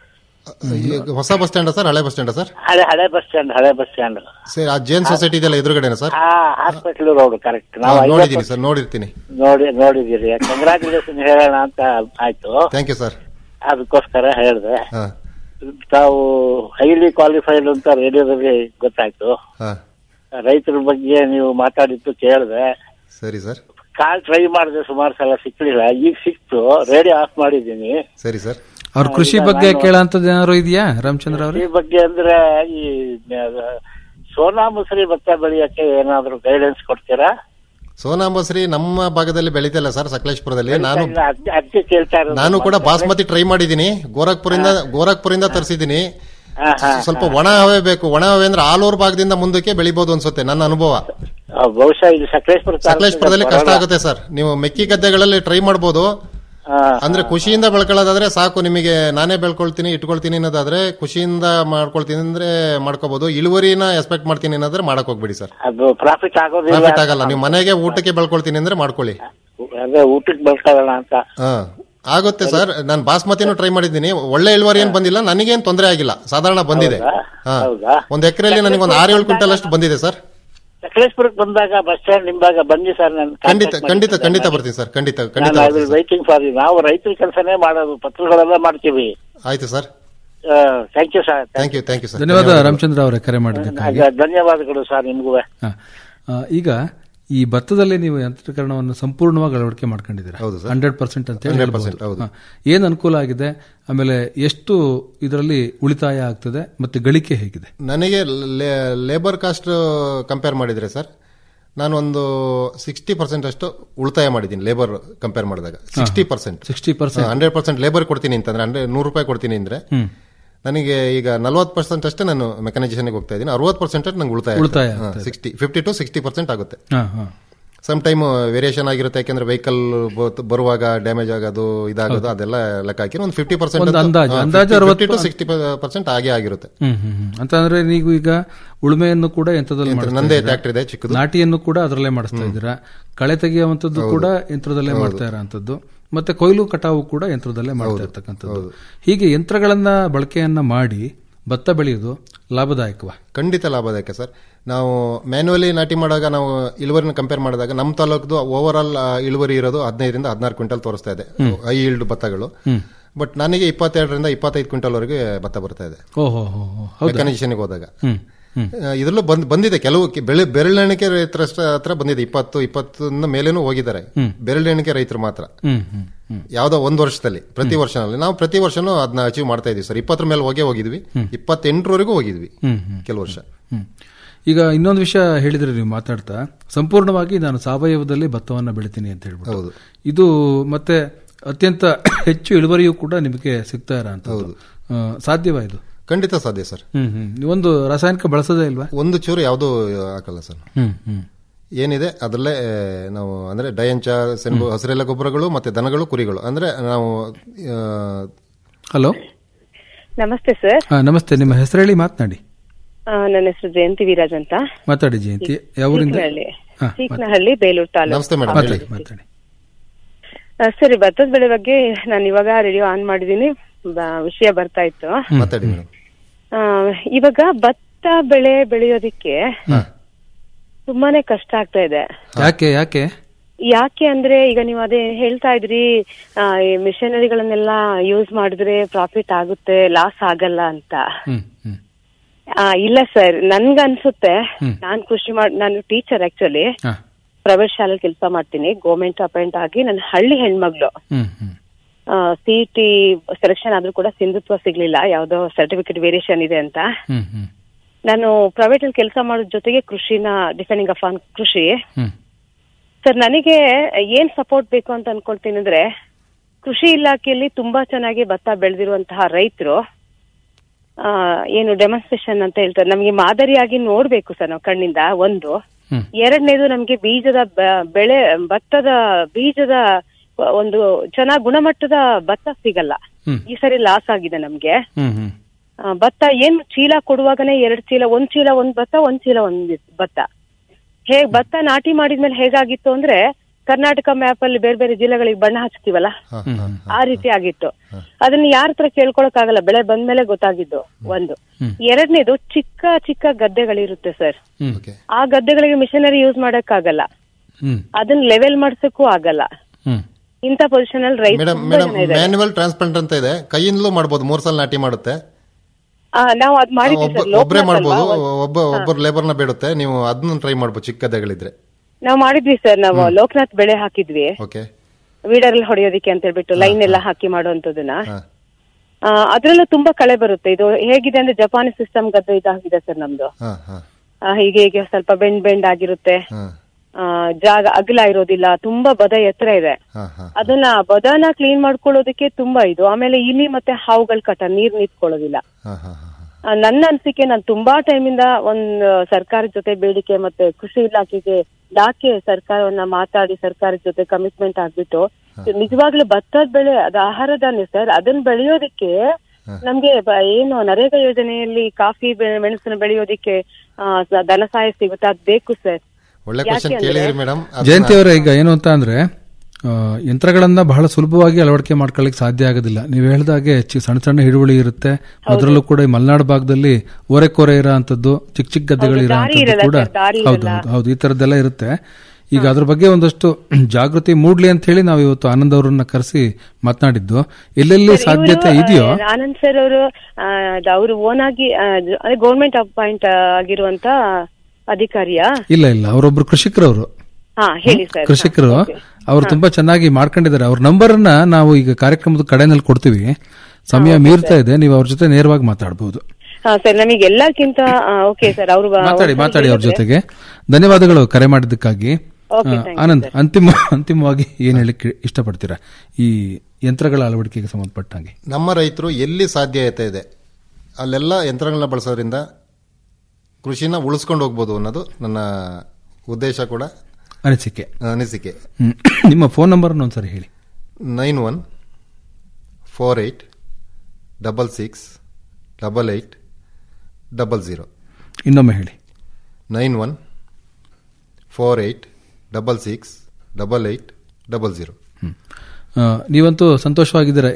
ಈಗ ಹೊಸ ಬಸ್ ಸ್ಟ್ಯಾಂಡ ಸರ್ ಹಳೆ ಬಸ್ ಸ್ಟ್ಯಾಂಡ ಸರ್ ಹಳೆ ಹಳೆ ಬಸ್ ಸ್ಟ್ಯಾಂಡ್ ಹಳೆ ಬಸ್ ಸ್ಟ್ಯಾಂಡ್ ಸರ್ ಆ ಜೇನ್ ಸೊಸೈಟಿ ಇದೆಲ್ಲ ಎದುರುಗಡೆನಾ ಸರ್ ಆ ಹಾಸ್ಪಿಟಲ್ ರೋಡ್ ಕರೆಕ್ಟ್ ಹಾ, ನಾವು ನೋಡಿದ್ದೀನಿ ಐವತ್ತು- ಸರ್ ನೋಡಿರ್ತೀನಿ ನೋಡಿ ನೋಡಿದ್ದೀರಿ ಕಂಗ್ರಾಚುಲೇಷನ್ ಹೇಳೋಣ ಅಂತ ಆಯ್ತು ಥ್ಯಾಂಕ್ ಯು ಸರ್ ಅದಕ್ಕೋಸ್ಕರ ಹೇಳಿದೆ ಹಾ ತಾವು ಹೈಲಿ ಕ್ವಾಲಿಫೈಡ್ ಅಂತ ರೇಡಿಯೋದಲ್ಲಿ ಗೊತ್ತಾಯ್ತು ಹಾ ರೈತರ ಬಗ್ಗೆ ನೀವು ಮಾತಾಡಿದ್ದು ಕೇಳಿದೆ ಸರಿ ಸರ್ ಕಾಲ್ ಟ್ರೈ ಮಾಡಿದೆ ಸುಮಾರು ಸಲ ಸಿಕ್ಲಿಲ್ಲ ಈಗ ಸಿಕ್ತು ರೇಡಿಯೋ ಆಫ್ ಮಾಡಿದ್ದೀನಿ ಸರಿ ಸರ್ ಅವ್ರ ಕೃಷಿ ಈಗ ಬಗ್ಗೆ ನಾನು- ಕೇಳೋಂಥದ್ದು ಏನಾದ್ರು ಇದೆಯಾ ರಾಮಚಂದ್ರ ಅವ್ರೆ ಈ ಬಗ್ಗೆ ಅಂದ್ರೆ ಈ ಆ, ಸೋನಾ ಮುಸರಿ ಭತ್ತ ಬೆಳೆಯಕ್ಕೆ ಏನಾದ್ರು ಗೈಡೆನ್ಸ್ ಕೊಡ್ತೀರಾ ಸೋನಾ ಮಸರಿ ನಮ್ಮ ಭಾಗದಲ್ಲಿ ಬೆಳೀತಿಲ್ಲ ಸರ್ ಸಕಲೇಶ್ಪುರದಲ್ಲಿ ನಾನು ಇಲ್ಲ, ಅದ್ಕೆ ಅದ್ಕೆ ಕೇಳ್ತಾ ಇರೋದು ನಾನು ಕೂಡ ಬಾಸ್ಮತಿ ಟ್ರೈ ಮಾಡಿದ್ದೀನಿ ಗೋರಖ್ಪುರಿಂದ ಗೋರಖ್ಪುರಿಂದ ತರಿಸಿದ್ದೀನಿ ಹಾ, ಹಾ, ಸ್ವಲ್ಪ ಒಣ ಹವೆ ಬೇಕು ಒಣ ಹವೆ ಅಂದ್ರೆ ಆಲೂರು ಭಾಗದಿಂದ ಮುಂದಕ್ಕೆ ಬೆಳಿಬಹುದು ಅನ್ಸುತ್ತೆ ನನ್ನ ಅನುಭವ ಆ, ಬಹುಶಃ ಇದು ಸಕಲೇಶ್ಪುರ ಸಕಲೇಶ್ಪುರದಲ್ಲಿ ಕಷ್ಟ ಆಗುತ್ತೆ ಸರ್ ನೀವು ಮೆಕ್ಕಿ ಗದ್ದೆಗಳಲ್ಲಿ ಟ್ರೈ ಮಾಡಬಹುದು ಅಂದ್ರೆ ಖುಷಿಯಿಂದ ಬೆಳ್ಕೊಳ್ಳೋದಾದ್ರೆ ಸಾಕು ನಿಮಗೆ ನಾನೇ ಬೆಳ್ಕೊಳ್ತೀನಿ ಇಟ್ಕೊಳ್ತೀನಿ ಅನ್ನೋದಾದ್ರೆ ಖುಷಿಯಿಂದ ಮಾಡ್ಕೊಳ್ತೀನಿ ಅಂದ್ರೆ ಮಾಡ್ಕೋಬಹುದು ಇಳುವರಿನ ಎಕ್ಸ್ಪೆಕ್ಟ್ ಮಾಡ್ತೀನಿ ಅನ್ನೋದ್ರೆ ಮಾಡಕ್ ಹೋಗ್ಬೇಡಿ ಸರ್ ಅದು ಪ್ರಾಫಿಟ್ ಆಗೋದಿಲ್ಲ ಪ್ರಾಫಿಟ್ ಆಗಲ್ಲ ನೀವು ಮನೆಗೆ ಊಟಕ್ಕೆ ಬೆಳ್ಕೊಳ್ತೀನಿ ಅಂದ್ರೆ ಮಾಡ್ಕೊಳ್ಳಿ ಅದೇ ಊಟಕ್ಕೆ ಬೆಳ್ಕೊಳ್ಳೋಣ ಅಂತ ಹಾ ಆಗುತ್ತೆ ಸರ್ ನಾನು ಬಾಸ್ಮತಿನೂ ಟ್ರೈ ಮಾಡಿದ್ದೀನಿ ಒಳ್ಳೆ ಇಳುವರಿ ಏನ್ ಬಂದಿಲ್ಲ ನನಗೇನ್ ತೊಂದರೆ ಆಗಿಲ್ಲ ಸಾಧಾರಣ ಬಂದಿದೆ ಹಾ ಹೌದಾ ಒಂದ್ ಎಕರೆಯಲ್ಲಿ ನನಗೆ ಒಂದು ಆರು ಏಳು ಕ್ವಿಂಟಲ್ ಅಷ್ಟು ಬಂದಿದೆ ಸರ್ ಸಕಲೇಶ್ಪುರಕ್ಕೆ ಬಂದಾಗ ಬಸ್ ಸ್ಟ್ಯಾಂಡ್ ನಿಂಬಾಗ ಬನ್ನಿ ಸರ್ ನಾನು ಖಂಡಿತ ಖಂಡಿತ ಖಂಡಿತ ಬರ್ತೀನಿ ಸರ್ ಖಂಡಿತ ಖಂಡಿತ ನಾನು ಬರ್ತೀನಿ ಸರ್. ವೈಟಿಂಗ್ ಫಾರ್ ನಾವು ರೈತರ ಕೆಲಸನೇ ಮಾಡೋದು ಪತ್ರಗಳೆಲ್ಲ ಮಾಡ್ತೀವಿ ಆಯ್ತು sir thank you sir thank you thank you sir ಧನ್ಯವಾದ ರಾಮಚಂದ್ರ ಅವರೇ ಕರೆ ಮಾಡಿದ್ದಕ್ಕಾಗಿ ಧನ್ಯವಾದಗಳು ಸರ್ ನಿಮ್ಗೂ ಹಾ. ಆ, ಈಗ ಈ ಭತ್ತದಲ್ಲಿ ನೀವು ಯಂತ್ರೀಕರಣವನ್ನು ಸಂಪೂರ್ಣವಾಗಿ ಅಳವಡಿಕೆ ಮಾಡ್ಕೊಂಡಿದ್ದೀರಾ ಹೌದು ಸರ್. ಹಂಡ್ರೆಡ್ ಪರ್ಸೆಂಟ್ ಅಂತ ಹೇಳಿ 100% ಹೇಳ್ಬೋದು. ಹೌದು. ಹಾ. ಏನ್ ಅನುಕೂಲ ಆಗಿದೆ ಆಮೇಲೆ ಎಷ್ಟು ಇದರಲ್ಲಿ ಉಳಿತಾಯ ಆಗ್ತದೆ ಮತ್ತೆ ಗಳಿಕೆ ಹೇಗಿದೆ ನನಗೆ ಲೇಬರ್ ಕಾಸ್ಟ್ ಕಂಪೇರ್ ಮಾಡಿದ್ರೆ ಸರ್ ನಾನು ಒಂದು ಸಿಕ್ಸ್ಟಿ ಪರ್ಸೆಂಟ್ ಅಷ್ಟು ಉಳಿತಾಯ ಮಾಡಿದ್ದೀನಿ ಲೇಬರ್ ಕಂಪೇರ್ ಮಾಡಿದಾಗ sixty percent sixty percent hundred percent labour ಕೊಡ್ತೀನಿ ಅಂತಂದ್ರೆ ಹಂಡ್ರೆಡ್ ನೂರು ರೂಪಾಯಿ ಕೊಡ್ತೀನಿ ಅಂದ್ರೆ ಹ್ಮ್. ನನಗೆ ಈಗ ನಲ್ವತ್ತು ಪರ್ಸೆಂಟ್ ಅಷ್ಟೇ ನಾನು ಮೆಕಾನೈಸೇಷನ್ಗೆ ಹೋಗ್ತಾ ಇದ್ದೀನಿ ಅರವತ್ತು ಪರ್ಸೆಂಟ್ ನಂಗೆ ಉಳಿತಾಯ ಉಳಿತಾಯ sixty fifty two sixty percent ಆಗುತ್ತೆ ಹಾ ಹಾ ಸಮ್ ಟೈಮ್ ವೇರಿಯೇಷನ್ ಆಗಿರುತ್ತೆ ಯಾಕೆಂದ್ರೆ ವೆಹಿಕಲ್ ಬರುವಾಗ ಡ್ಯಾಮೇಜ್ ಆಗೋದು ಇದಾಗೋದು ಅದೆಲ್ಲ ಲೆಕ್ಕ ಹಾಕಿ ಒಂದು ಫಿಫ್ಟಿ ಪರ್ಸೆಂಟ್ ಒಂದು ಅಂದಾಜು, ಅಂದಾಜು ಅರವತ್ತು ಟು ಸಿಕ್ಸ್ಟಿ ಪರ್ಸೆಂಟ್ ಆಗೇ ಆಗಿರುತ್ತೆ ಹ್ಮ್ ಹ್ಮ್ ಹ್ಮ್. ಅಂತಂದ್ರೆ ನೀವು ಈಗ ಉಳುಮೆಯನ್ನು ಕೂಡ ಯಂತ್ರದಲ್ಲಿ ಯಂತ್ರ- ಮಾಡಿಸ್ತಾ ನಂದೇ ಇದ್ದೀರಾ. ಟ್ರ್ಯಾಕ್ಟರ್ ಇದೆ ಚಿಕ್ಕದು. ನಾಟಿಯನ್ನು ಕೂಡ ಅದರಲ್ಲೇ ಮಾಡಿಸ್ತಾ ಇದ್ದೀರಾ ಕಳೆ ತೆಗೆಯುವಂತದ್ದು ಹೌದು. ಕೂಡ ಯಂತ್ರದಲ್ಲೇ ಹೌದು. ಮಾಡ್ತಾ ಇರೋಂಥದ್ದು ಮತ್ತೆ ಕೊಯ್ಲು ಕಟಾವು ಕೂಡ ಯಂತ್ರದಲ್ಲೇ ಮಾಡ್ತಾ ಇರ್ತಕ್ಕಂಥದ್ದು ಹೀಗೆ ಯಂತ್ರಗಳನ್ನ ಬಳಕೆಯನ್ನ ಮಾಡಿ ಭತ್ತ ಬೆಳೆಯೋದು ಲಾಭದಾಯಕವಾ ಖಂಡಿತ ಲಾಭದಾಯಕ ಸರ್ ನಾವು ಮ್ಯಾನ್ಯುವಲಿ ನಾಟಿ ಮಾಡುವಾಗ ನಾವು ಇಳುವರಿನ ಕಂಪೇರ್ ಮಾಡಿದಾಗ ನಮ್ಮ ತಾಲೂಕದು ಓವರ್ ಆಲ್ ಇಳುವರಿ ಇರೋದು ಹದಿನೈದರಿಂದ ಹದಿನಾರು ಕ್ವಿಂಟಲ್ ತೋರಿಸ್ತಾ ಇದೆ ಹೈ ಈಲ್ಡ್ ಭತ್ತಗಳು ಹ್ಮ್. ಬಟ್ ನನಗೆ ಇಪ್ಪತ್ತೆರಡರಿಂದ ಇಪ್ಪತ್ತೈದು ಕ್ವಿಂಟಲ್ ವರೆಗೆ ಭತ್ತ ಬರ್ತಾ ಇದೆ ಓಹೋ ಹೋ ಹೋ. ಹೌದಾ? ಮೆಕಾನೈಸೇಷನ್ಗೆ ಹೋದಾಗ ಹ್ಮ್ ಹ್ಮ್ ಆ, ಇದ್ರಲ್ಲೂ ಬಂದ್ ಬಂದಿದೆ ಕೆಲವು ಕೆ- ಬೆಳೆ ಬೆರಳೆಣಿಕೆ ರೈತರ ಹತ್ರ ಬಂದಿದೆ ಇಪ್ಪತ್ತು ಇಪ್ಪತ್ತನ್ನ ಮೇಲೇನೂ ಹೋಗಿದ್ದಾರೆ ಹ್ಮ್. ಬೆರಳೆಣಿಕೆ ರೈತರು ಮಾತ್ರ ಹ್ಮ್ ಹ್ಮ್ ಹ್ಮ್ ಯಾವ್ದೋ ಒಂದು ವರ್ಷದಲ್ಲಿ ಪ್ರತಿ ವರ್ಷನಲ್ಲಿ ನಾವು ಪ್ರತಿ ವರ್ಷನೂ ಅದನ್ನ ಅಚೀವ್ ಮಾಡ್ತಾ ಇದೀವಿ ಸರ್ ಇಪ್ಪತ್ತರ ಮೇಲೆ ಹೋಗೇ ಹೋಗಿದ್ವಿ ಇಪ್ಪತ್ತೆಂಟರವರೆಗೂ ಹೋಗಿದ್ವಿ ಹ್ಮ್, ಹ್ಮ್. ಕೆಲವು ವರ್ಷ ಹ್ಮ್. ಈಗ ಇನ್ನೊಂದು ವಿಷಯ ಹೇಳಿದ್ರೆ ನೀವು ಮಾತಾಡ್ತಾ ಸಂಪೂರ್ಣವಾಗಿ ನಾನು ಸಾವಯವದಲ್ಲಿ ಭತ್ತವನ್ನ ಬೆಳಿತೀನಿ ಅಂತ ಹೇಳ್ಬಿಟ್ಟು ಹೌದು. ಇದು ಮತ್ತೆ ಅತ್ಯಂತ ಹೆಚ್ಚು ಇಳುವರಿಯೂ ಕೂಡ ನಿಮಗೆ ಸಿಗ್ತಾ ಇರೋ ಸಾಧ್ಯವಾ ಇದು ಖಂಡಿತ ಸಾಧ್ಯ ಸರ್ ಹ್ಮ್ ಹ್ಮ್ ನೀವೊಂದು ರಾಸಾಯನಿಕ ಬಳಸೋದೇ ಇಲ್ವಾ ಒಂದು ಚೂರು ಯಾವುದೂ ಹಾಕಲ್ಲ ಸರ್ ಹ್ಮ್ ಹ್ಮ್ ಏನಿದೆ ಅದರಲ್ಲೇ ನಾವು ಅಂದ್ರೆ ಡಯಂಚ ಸೆಣಬು ಹಸಿರೆಲ್ಲ ಗೊಬ್ಬರಗಳು ಮತ್ತೆ ದನಗಳು ಕುರಿಗಳು ಅಂದ್ರೆ ನಾವು ಆ, ಹಲೋ ನಮಸ್ತೆ ಸರ್ ನಮಸ್ತೆ ನಿಮ್ಮ ಹೆಸರು ಹೇಳಿ ಮಾತನಾಡಿ ಆ, ನನ್ನ ಹೆಸರು ಜಯಂತಿ ವಿರಾಜ್ ಅಂತ ಮಾತಾಡಿ ಜಯಂತಿ ಯಾವ ಊರಿಂದ ಚೀಕನಹಳ್ಳಿ ಹಾ, ಚೀಕನಹಳ್ಳಿ ಬೇಲೂರು ತಾಲೂಕು ನಮಸ್ತೆ ಮೇಡಮ್ ಮಾತಾಡಿ ಮಾತಾಡಿ ಆ, ಸರಿ ಭತ್ತದ ಬೆಳೆ ಬಗ್ಗೆ ನಾನು ಇವಾಗ ರೇಡಿಯೋ ಆನ್ ಮಾಡಿದೀನಿ ಬ- ವಿಷಯ ಬರ್ತಾ ಇತ್ತು ಮಾತಾಡಿ ಮೇಡಮ್ ಆ, ಇವಾಗ ಭತ್ತ ಬೆಳೆ ಬೆಳೆಯೋದಿಕ್ಕೆ ತುಂಬಾನೇ ಕಷ್ಟ ಆಗ್ತಾ ಇದೆ ಯಾಕೆ ಯಾಕೆ ಯಾಕೆ ಅಂದ್ರೆ ಈಗ ನೀವು ಅದೇ ಹೇಳ್ತಾ ಇದ್ರಿ ಆ, ಈ ಮಿಷನರಿಗಳನ್ನೆಲ್ಲ ಯೂಸ್ ಮಾಡಿದ್ರೆ ಪ್ರಾಫಿಟ್ ಆಗುತ್ತೆ ಲಾಸ್ ಆಗಲ್ಲ ಅಂತ ಹ್ಮ್ ಹ್ಮ್ ಆ, ಇಲ್ಲ ಸರ್ ನನ್ಗನ್ಸುತ್ತೆ ಹ್ಮ್. ನಾನ್ ಕೃಷಿ ಮಾಡ್ ನಾನು ಟೀಚರ್ ಆಕ್ಚುಲಿ ಹಾ. ಪ್ರೈವೇಟ್ ಶಾಲೆ ಕೆಲಸ ಮಾಡ್ತೀನಿ ಗೌರ್ಮೆಂಟ್ ಅಪಾಯಿಂಟ್ ಆಗಿ ನನ್ನ ಹಳ್ಳಿ ಹೆಣ್ಮಗ್ಳು hmm hmm C T selection ಆದ್ರೂ ಕೂಡ ಸಿಂಧುತ್ವ ಸಿಗ್ಲಿಲ್ಲ ಯಾವ್ದೋ ಸರ್ಟಿಫಿಕೇಟ್ ವೇರಿಯೇಷನ್ ಇದೆ ಅಂತ ಹ್ಮ್ ಹ್ಮ್ ನಾನು ಪ್ರೈವೇಟ್ ಅಲ್ಲಿ ಕೆಲಸ ಮಾಡೋದ್ ಜೊತೆಗೆ ಕೃಷಿನ ಡಿಪೆಂಡಿಂಗ್ ಅಪ್ ಆನ್ ಕೃಷಿ ಹ್ಮ್. ಸರ್ ನನಗೆ ಏನ್ ಸಪೋರ್ಟ್ ಬೇಕು ಅಂತ ಅನ್ಕೊಳ್ತೀನಿ ಅಂದ್ರೆ ಕೃಷಿ ಇಲಾಖೆಯಲ್ಲಿ ತುಂಬಾ ಚೆನ್ನಾಗಿ ಭತ್ತ ಬೆಳೆದಿರುವಂತಹ ರೈತರು ಏನು ಡೆಮಾನ್ಸ್ಟ್ರೇಷನ್ ಅಂತ ಹೇಳ್ತಾರೆ ನಮಗೆ ಮಾದರಿಯಾಗಿ ನೋಡ್ಬೇಕು ಸರ್ ನಾವು ಕಣ್ಣಿಂದ ಒಂದು ಹ್ಮ್. ಎರಡನೇದು ನಮ್ಗೆ ಬೀಜದ ಬ- ಬೆಳೆ ಭತ್ತದ ಬೀಜದ ಒಂದು ಚೆನ್ನಾಗ್ ಗುಣಮಟ್ಟದ ಭತ್ತ ಸಿಗಲ್ಲ ಹ್ಮ್. ಈ ಸರಿ ಲಾಸ್ ಆಗಿದೆ ನಮ್ಗೆ ಹ್ಮ್ ಹ್ಮ್ ಆ, ಭತ್ತ ಏನ್ ಚೀಲ ಕೊಡುವಾಗನೇ ಎರಡ್ ಚೀಲ ಒಂದ್ ಚೀಲ ಒಂದ್ ಭತ್ತ ಒಂದ್ ಚೀಲ ಒಂದ್ ಭತ್ತ ಹೇಗ್ ಭತ್ತ ನಾಟಿ ಮಾಡಿದ್ಮೇಲೆ ಹೇಗಾಗಿತ್ತು ಅಂದ್ರೆ ಕರ್ನಾಟಕ ಮ್ಯಾಪ್ ಅಲ್ಲಿ ಬೇರೆ ಬೇರೆ ಜಿಲ್ಲೆಗಳಿಗೆ ಬಣ್ಣ ಹಚ್ತೀವಲ್ಲ ಆ ರೀತಿ ಆಗಿತ್ತು ಅದನ್ನ ಯಾರ ಹತ್ರ ಕೇಳ್ಕೊಳಕ್ ಆಗಲ್ಲ ಬೆಳೆ ಬಂದ್ಮೇಲೆ ಗೊತ್ತಾಗಿದ್ದು ಒಂದು ಎರಡನೇದು ಚಿಕ್ಕ ಚಿಕ್ಕ ಗದ್ದೆಗಳಿರುತ್ತೆ ಸರ್ ಹ್ಮ್ ಆ ಗದ್ದೆಗಳಿಗೆ ಮಿಷನರಿ ಯೂಸ್ ಮಾಡಕ್ ಆಗಲ್ಲ ಹ್ಮ್ ಅದನ್ನ ಲೆವೆಲ್ ಮಾಡ್ಸಕ್ಕೂ ಆಗಲ್ಲ ಹ್ಮ್ ಇಂಥ ಪೊಸಿಷನ್ ಅಲ್ಲಿ ರೈತ ಮೇಡಮ್ ತುಂಬಾ ಮೇಡಮ್ ಜನ ಇದ್ದಾರೆ ಮ್ಯಾನ್ಯುವಲ್ ಟ್ರಾನ್ಸ್ಪ್ಲಾಂಟ್ ಅಂತ ಇದೆ ಕೈಯಿಂದಲೂ ಮಾಡ್ಬೋದು ಮೂರ್ ಸಲ ನಾಟಿ ಮಾಡುತ್ತೆ ಆ, ನಾವು ಅದ್ ಮಾಡಿದ್ವಿ ಒಬ್ಬ- ಸರ್ ಒಬ್ರೇ ಲೋಕನಾಥ್ ಮಾಡ್ಬೋದು ಅಲ್ವಾ? ಒಂದ್- ಒಬ್ಬ ಒಬ್ಬರು ಲೇಬರ್ನ ಬೇಡುತ್ತೆ ನೀವು ಅದನ್ನ ಟ್ರೈ ಮಾಡ್ಬೋದು ಚಿಕ್ಕ ಗದ್ದೆಗಳಿದ್ರೆ ನಾವು ಮಾಡಿದ್ವಿ ಸರ್ ನಾವು ಲೋಕನಾಥ್ ಬೆಳೆ ಹಾಕಿದ್ವಿ ಓಕೆ ವೀಡರಲ್ಲಿ ಹೊಡೆಯೋದಿಕ್ಕೆ ಅಂತ ಹೇಳ್ಬಿಟ್ಟು ಲೈನ್ ಎಲ್ಲ ಹಾಕಿ ಮಾಡುವಂತದನ್ನ ಹಾ. ಅದ್ರಲ್ಲೂ ತುಂಬಾ ಕಳೆ ಬರುತ್ತೆ ಇದು ಹೇಗಿದೆ ಅಂದ್ರೆ ಜಪಾನಿ ಸಿಸ್ಟಮ್ ಗದ್ದೆ ಇದಾಗಿದೆ ಸರ್ ನಮ್ದು ಹಾ ಹಾ ಆ, ಹೀಗೆ ಹೀಗೆ ಸ್ವಲ್ಪ ಬೆಂಡ್ ಬೆಂಡ್ ಆಗಿರುತ್ತೆ ಹಾ ಆ, ಜಾಗ ಅಗಲ ಇರೋದಿಲ್ಲ ತುಂಬಾ ಬದ ಎತ್ತರ ಇದೆ ಹಾ ಹಾ ಅದನ್ನ ಬದನ ಕ್ಲೀನ್ ಮಾಡ್ಕೊಳ್ಳೋದಕ್ಕೆ ತುಂಬಾ ಇದು ಆಮೇಲೆ ಇಲಿ ಮತ್ತೆ ಹಾವುಗಳ ಕಟ ನೀರ್ ನಿಂತ್ಕೊಳ್ಳೋದಿಲ್ಲ ಹಾ ಹಾ ಹಾ ಆ, ನನ್ನ ಅನ್ಸಿಕೆ ನಾನು ತುಂಬಾ ಟೈಮಿಂದ ಒಂದ್ ಸರ್ಕಾರದ ಜೊತೆ ಬೇಡಿಕೆ ಮತ್ತೆ ಕೃಷಿ ಇಲಾಖೆಗೆ ಯಾಕೆ ಸರ್ಕಾರವನ್ನ ಮಾತಾಡಿ ಸರ್ಕಾರದ ಜೊತೆ ಕಮಿಟ್ಮೆಂಟ್ ಆಗ್ಬಿಟ್ಟು ನಿಜವಾಗ್ಲೂ ಭತ್ತದ ಬೆಳೆ ಅದು ಆಹಾರ ಧಾನ್ಯ ಸರ್ ಅದನ್ನ ಬೆಳೆಯೋದಿಕ್ಕೆ ನಮ್ಗೆ ಬ- ಏನು ನರೇಗಾ ಯೋಜನೆಯಲ್ಲಿ ಕಾಫಿ ಬೆ- ಮೆಣಸನ್ನ ಬೆಳೆಯೋದಿಕ್ಕೆ ಆ, ಸ- ಧನ ಸಹಾಯ ಸಿಗುತ್ತೆ ಅದ್ ಬೇಕು ಸರ್ ಒಳ್ಳೆ ಯಾಕೆ ಕ್ವಶನ್ ಅಂದ್ರೆ- ಕೇಳಿದ್ರಿ ಮೇಡಮ್ ಜಯಂತಿ ಅವರೇ ಈಗ ಏನು ಅಂತ ಅಂದ್ರೆ ಆ, ಯಂತ್ರಗಳನ್ನ ಬಹಳ ಸುಲಭವಾಗಿ ಅಳವಡಿಕೆ ಮಾಡ್ಕೊಳ್ಳಿಕ್ ಸಾಧ್ಯ ಆಗೋದಿಲ್ಲ ನೀವು ಹೇಳ್ದಾಗೆ ಚಿ- ಸಣ್ಣ ಸಣ್ಣ ಹಿಡುವಳಿ ಇರುತ್ತೆ ಅದರಲ್ಲೂ ಕೂಡ ಈ ಮಲೆನಾಡು ಭಾಗದಲ್ಲಿ ಓರೆಕೋರೆ ಇರೋ ಅಂತದ್ದು ಚಿಕ್ಕ ಚಿಕ್ಕ ಗದ್ದೆಗಳು ಹೌದು, ಇರೋ ದಾರಿ ಅಂತದ್ದು ಇರಲ್ಲ ಕೂಡ ಸರ್, ದಾರಿ ಹೌದು ಇರಲ್ಲ. ಹೌದು ಹೌದು ಈ ತರದ್ದೆಲ್ಲ ಇರುತ್ತೆ ಈಗ ಅದ್ರ ಬಗ್ಗೆ ಒಂದಷ್ಟು ಜಾಗೃತಿ ಮೂಡ್ಲಿ ಅಂತ ಹೇಳಿ ನಾವು ಇವತ್ತು ಆನಂದ್ ಅವರನ್ನ ಕರೆಸಿ ಮಾತನಾಡಿದ್ದು ಎಲ್ಲೆಲ್ಲಿ ಸಾಧ್ಯತೆ ಇವ್ರು, ಇದೆಯೋ ಆ, ಆನಂದ್ ಸರ್ ಅವರು ಅವರು ಓನ್ ಆಗಿ ಗೌರ್ಮೆಂಟ್ ಅಪಾಯಿಂಟ್ ಆಗಿರುವಂತ ಅಧಿಕಾರಿಯಾ ಇಲ್ಲ ಇಲ್ಲ ಅವರೊಬ್ರು ಕೃಷಿಕರವರು ಹಾ ಹೇಳಿ ಸರ್ ಕೃಷಿಕರು ಅವರು ತುಂಬಾ ಚೆನ್ನಾಗಿ ಮಾಡ್ಕೊಂಡಿದ್ದಾರೆ ಅವ್ರ ನಂಬರ್ ಅನ್ನ ನಾವು ಈಗ ಕಾರ್ಯಕ್ರಮದ ಕಡೆನಲ್ಲಿ ಕೊಡ್ತೀವಿ ಸಮಯ ಮೀರ್ತಾ ಇದೆ ನೀವು ಅವ್ರ ಜೊತೆ ನೇರವಾಗಿ ಮಾತಾಡಬಹುದು ಹಾ ಸರ್ ನಮಗೆ ಎಲ್ಲಕ್ಕಿಂತ ಓಕೆ ಸರ್ ಅವರು ಮಾತಾಡಿ ಮಾತಾಡಿ ಅವ್ರ ಜೊತೆಗೆ ಧನ್ಯವಾದಗಳು ಕರೆ ಮಾಡಿದ್ದಕ್ಕಾಗಿ Okay, ಆ, thank you, ಆನಂದ್ ಅಂತಿಮ ಅಂತಿಮವಾಗಿ ಏನ್ ಹೇಳಿಕ್ಕೆ ಇಷ್ಟಪಡ್ತೀರಾ ಈ ಯಂತ್ರಗಳ ಅಳವಡಿಕೆಗೆ ಸಂಬಂಧಪಟ್ಟಂಗೆ ನಮ್ಮ ರೈತರು ಎಲ್ಲಿ ಸಾಧ್ಯತೆ ಇದೆ ಅಲ್ಲೆಲ್ಲ ಯಂತ್ರಗಳನ್ನ ಬಳಸೋದ್ರಿಂದ ಕೃಷಿನ ಉಳಿಸ್ಕೊಂಡು ಹೋಗ್ಬೋದು ಅನ್ನೋದು ನನ್ನ ಉದ್ದೇಶ ಕೂಡ ಅನಿಸಿಕೆ ಅನಿಸಿಕೆ ಹ್ಮ್. ನಿಮ್ಮ ಫೋನ್ ನಂಬರ್ ಒಂದ್ಸರಿ ಹೇಳಿ nine one four eight double six double eight double zero ಇನ್ನೊಮ್ಮೆ ಹೇಳಿ nine one four eight double six double eight double zero ಆ, ನೀವಂತೂ ಸಂತೋಷವಾಗಿದ್ದೀರಾ